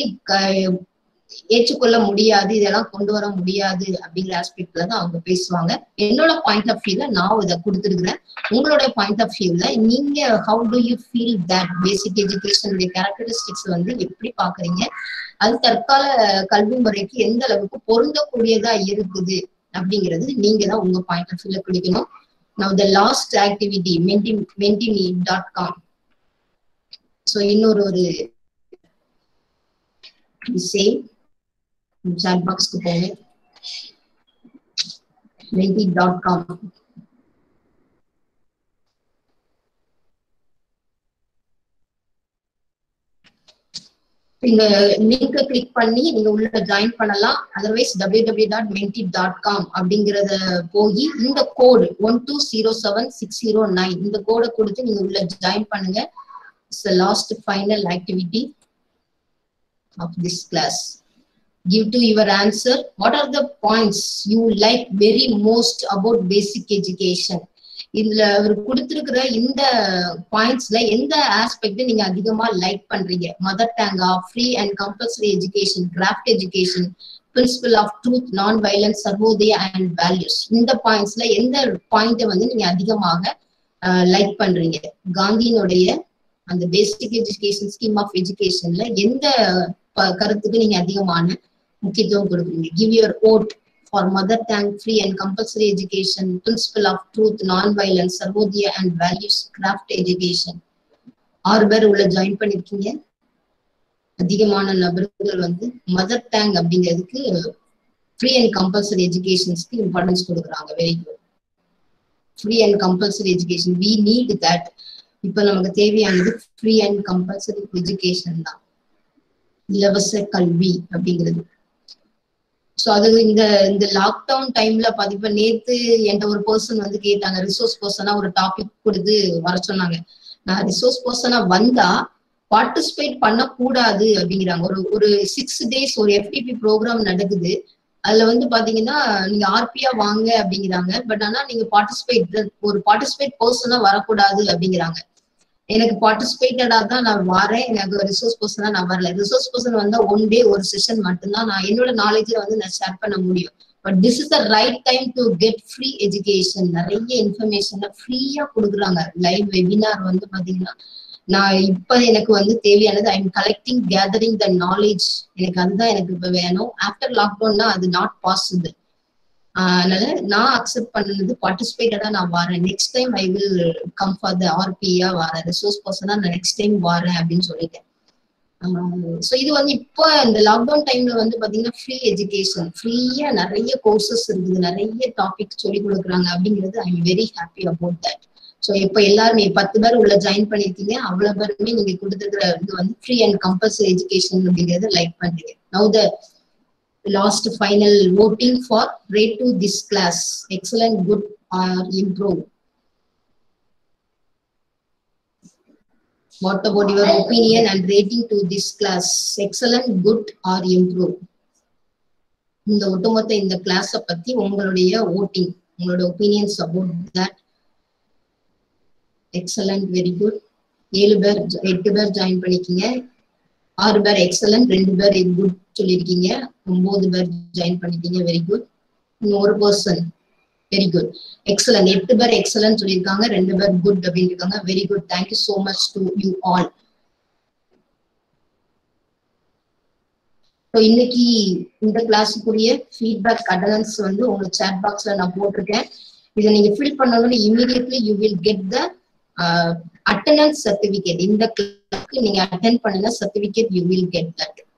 ஏற்றுக்கொள்ள முடியாது இதெல்லாம் கொண்டு வர முடியாது அப்படிங்கிற ஆஸ்பெக்ட்ல தான் அவங்க பேசுவாங்க என்னோட பாயிண்ட் ஆஃப் வியூல நான் இதை கொடுத்துருக்கிறேன் உங்களோட பாயிண்ட் ஆஃப் வியூல நீங்க how do you feel that basic எஜுகேஷனுடைய கேரக்டரிஸ்டிக்ஸ் வந்து எப்படி பாக்குறீங்க அது தற்கால கல்வி முறைக்கு எந்த அளவுக்கு பொருந்தக்கூடியதா இருக்குது அப்படிங்கிறது நீங்க தான் உங்க பாயிண்ட் ஆஃப் வியூல பிடிக்கணும் now the last activity Menti மென்டினி டாட் காம் ஸோ இன்னொரு ஒரு சேம் சாட் பாக்ஸ்க்கு போங்க மென்டி டாட் காம் நீங்க லிங்க கிளிக் பண்ணி நீங்க உள்ள ஜாயின் பண்ணலாம் otherwise W W dot Menti dot com அப்படிங்கறத போய் இந்த code one two zero seven six zero nine இந்த கோடை கொடுத்து நீங்க உள்ள ஜாயின் பண்ணுங்க it's last final activity of this class give to your answer what are the points you like very most about basic education இதுல அவர் கொடுத்திருக்கிற இந்த பாயிண்ட்ஸ்ல எந்த ஆஸ்பெக்ட் நீங்க அதிகமா லைக் பண்றீங்க mother tongue free and compulsory education craft education principle of truth non violence Sarvodaya and values இந்த பாயிண்ட்ஸ்ல எந்த பாயிண்ட வந்து நீங்க அதிகமாக லைக் பண்றீங்க காந்தியினுடைய அந்த பேசிக் எஜுகேஷன் ஸ்கீம் ஆஃப் எஜுகேஷன்ல எந்த கருத்துக்கு நீங்க அதிகமான முக்கியத்துவம் கொடுக்குறீங்க give your vote for mother tongue free and compulsory education principle of truth non violence Sarvodaya and values craft education ஆறு பேர் உள்ள ஜாயின் பண்ணிருக்கீங்க அதிகமான நபர்கள் வந்து மதர் டேங் அப்படிங்கிறதுக்கு ஃப்ரீ அண்ட் கம்பல்சரி எஜுகேஷன்ஸ்க்கு இம்பார்ட்டன்ஸ் கொடுக்குறாங்க very good free and compulsory education we need that இப்ப நமக்கு தேவையானது ஃப்ரீ அண்ட் கம்பல்சரி எஜுகேஷன் தான் இலவச கல்வி அப்படிங்கிறது ஸோ அது இந்த இந்த லாக்டவுன் டைம்ல இப்ப நேத்து என்கிட்ட ஒரு பர்சன் வந்து கேட்டாங்க ரிசோர்ஸ் பர்சனா ஒரு டாபிக் கொடுத்து வர சொன்னாங்க நான் ரிசோர்ஸ் பர்சனா வந்தா பார்ட்டிசிபேட் பண்ணக்கூடாது அப்படிங்கிறாங்க ஒரு ஒரு சிக்ஸ் டேஸ் ஒரு எஃப்டிபி ப்ரோக்ராம் நடக்குது அதுல வந்து பாத்தீங்கன்னா நீங்க ஆர்பியா வாங்க அப்படிங்கிறாங்க பட் ஆனா நீங்க பார்ட்டிசிபேட் ஒரு பார்ட்டிசிபேட் பர்சனா வரக்கூடாது அப்படிங்கிறாங்க எனக்கு பார்ட்டிசிபேட்டடா தான் நான் வரேன் எனக்கு ரிசோர்ஸ் பர்சனா நான் வரல ரிசோர்ஸ் பர்சன் வந்தா ஒன் டே ஒரு செஷன் மட்டும்தான் நான் என்னோட நாலேஜ்ல வந்து நான் ஷேர் பண்ண முடியும் but this is the right time to get free education நிறைய இன்ஃபர்மேஷன் ஃப்ரீயா கொடுக்குறாங்க லைவ் வெபினார் வந்து பாத்தீங்கன்னா நான் இப்ப எனக்கு வந்து தேவையானது I am collecting gathering the knowledge எனக்கு அதுதான் எனக்கு இப்ப வேணும் ஆஃப்டர் லாக்டவுன்னா அது நாட் பாசிபிள் அதனால நான் அக்செப்ட் பண்ணது பார்ட்டிசிபேட்டடா நான் வரேன் next time I will come for the ஆர்பியா வரேன் ரிசோர்ஸ் பர்சனா நான் நெக்ஸ்ட் டைம் வரேன் அப்படின்னு சொல்லிட்டேன் ஸோ இது வந்து இப்போ இந்த லாக்டவுன் டைம்ல வந்து பாத்தீங்கன்னா ஃப்ரீ எஜுகேஷன் ஃப்ரீயா நிறைய கோர்சஸ் இருக்குது நிறைய டாபிக் சொல்லி கொடுக்குறாங்க அப்படிங்கிறது I am very happy about that so இப்போ எல்லாருமே பத்து பேர் உள்ள ஜாயின் பண்ணிருக்கீங்க அவ்வளவு பேருமே நீங்க கொடுத்துருக்கிற இது வந்து ஃப்ரீ அண்ட் கம்பல்சரி எஜுகேஷன் அப்படிங்கறத லைக் பண்றீங்க now the last final voting for rate to this class excellent good or improve What about your opinion and rating to this class? Excellent, good or improve? இந்த ஒட்டுமொத்த இந்த கிளாஸ பத்தி உங்களுடைய voting உங்களோட opinions about that excellent very good ஏழு பேர் எட்டு பேர் ஜாயின் பண்ணிக்கிங்க ஆறு பேர் எக்ஸலண்ட் ரெண்டு பேர் குட் சொல்லியிருக்கீங்க ஒன்பது பேர் ஜாயின் பண்ணிட்டீங்க வெரி குட் இன்னும் ஒரு பர்சன் வெரி குட் எக்ஸலன்ட் எட்டு பேர் எக்ஸலன்ட் சொல்லியிருக்காங்க ரெண்டு பேர் குட் அப்படின்னு இருக்காங்க very good thank you so much to you all so இன்னைக்கு இந்த கிளாஸுக்குரிய ஃபீட்பேக் அட்டனன்ஸ் வந்து உங்க சேட் பாக்ஸ்ல நான் போட்டிருக்கேன் இதை நீங்க ஃபில் பண்ணணும்னு immediately you will get the attendance certificate இந்த கிளாஸ்க்கு நீங்க அட்டன் பண்ணுங்க certificate you will get that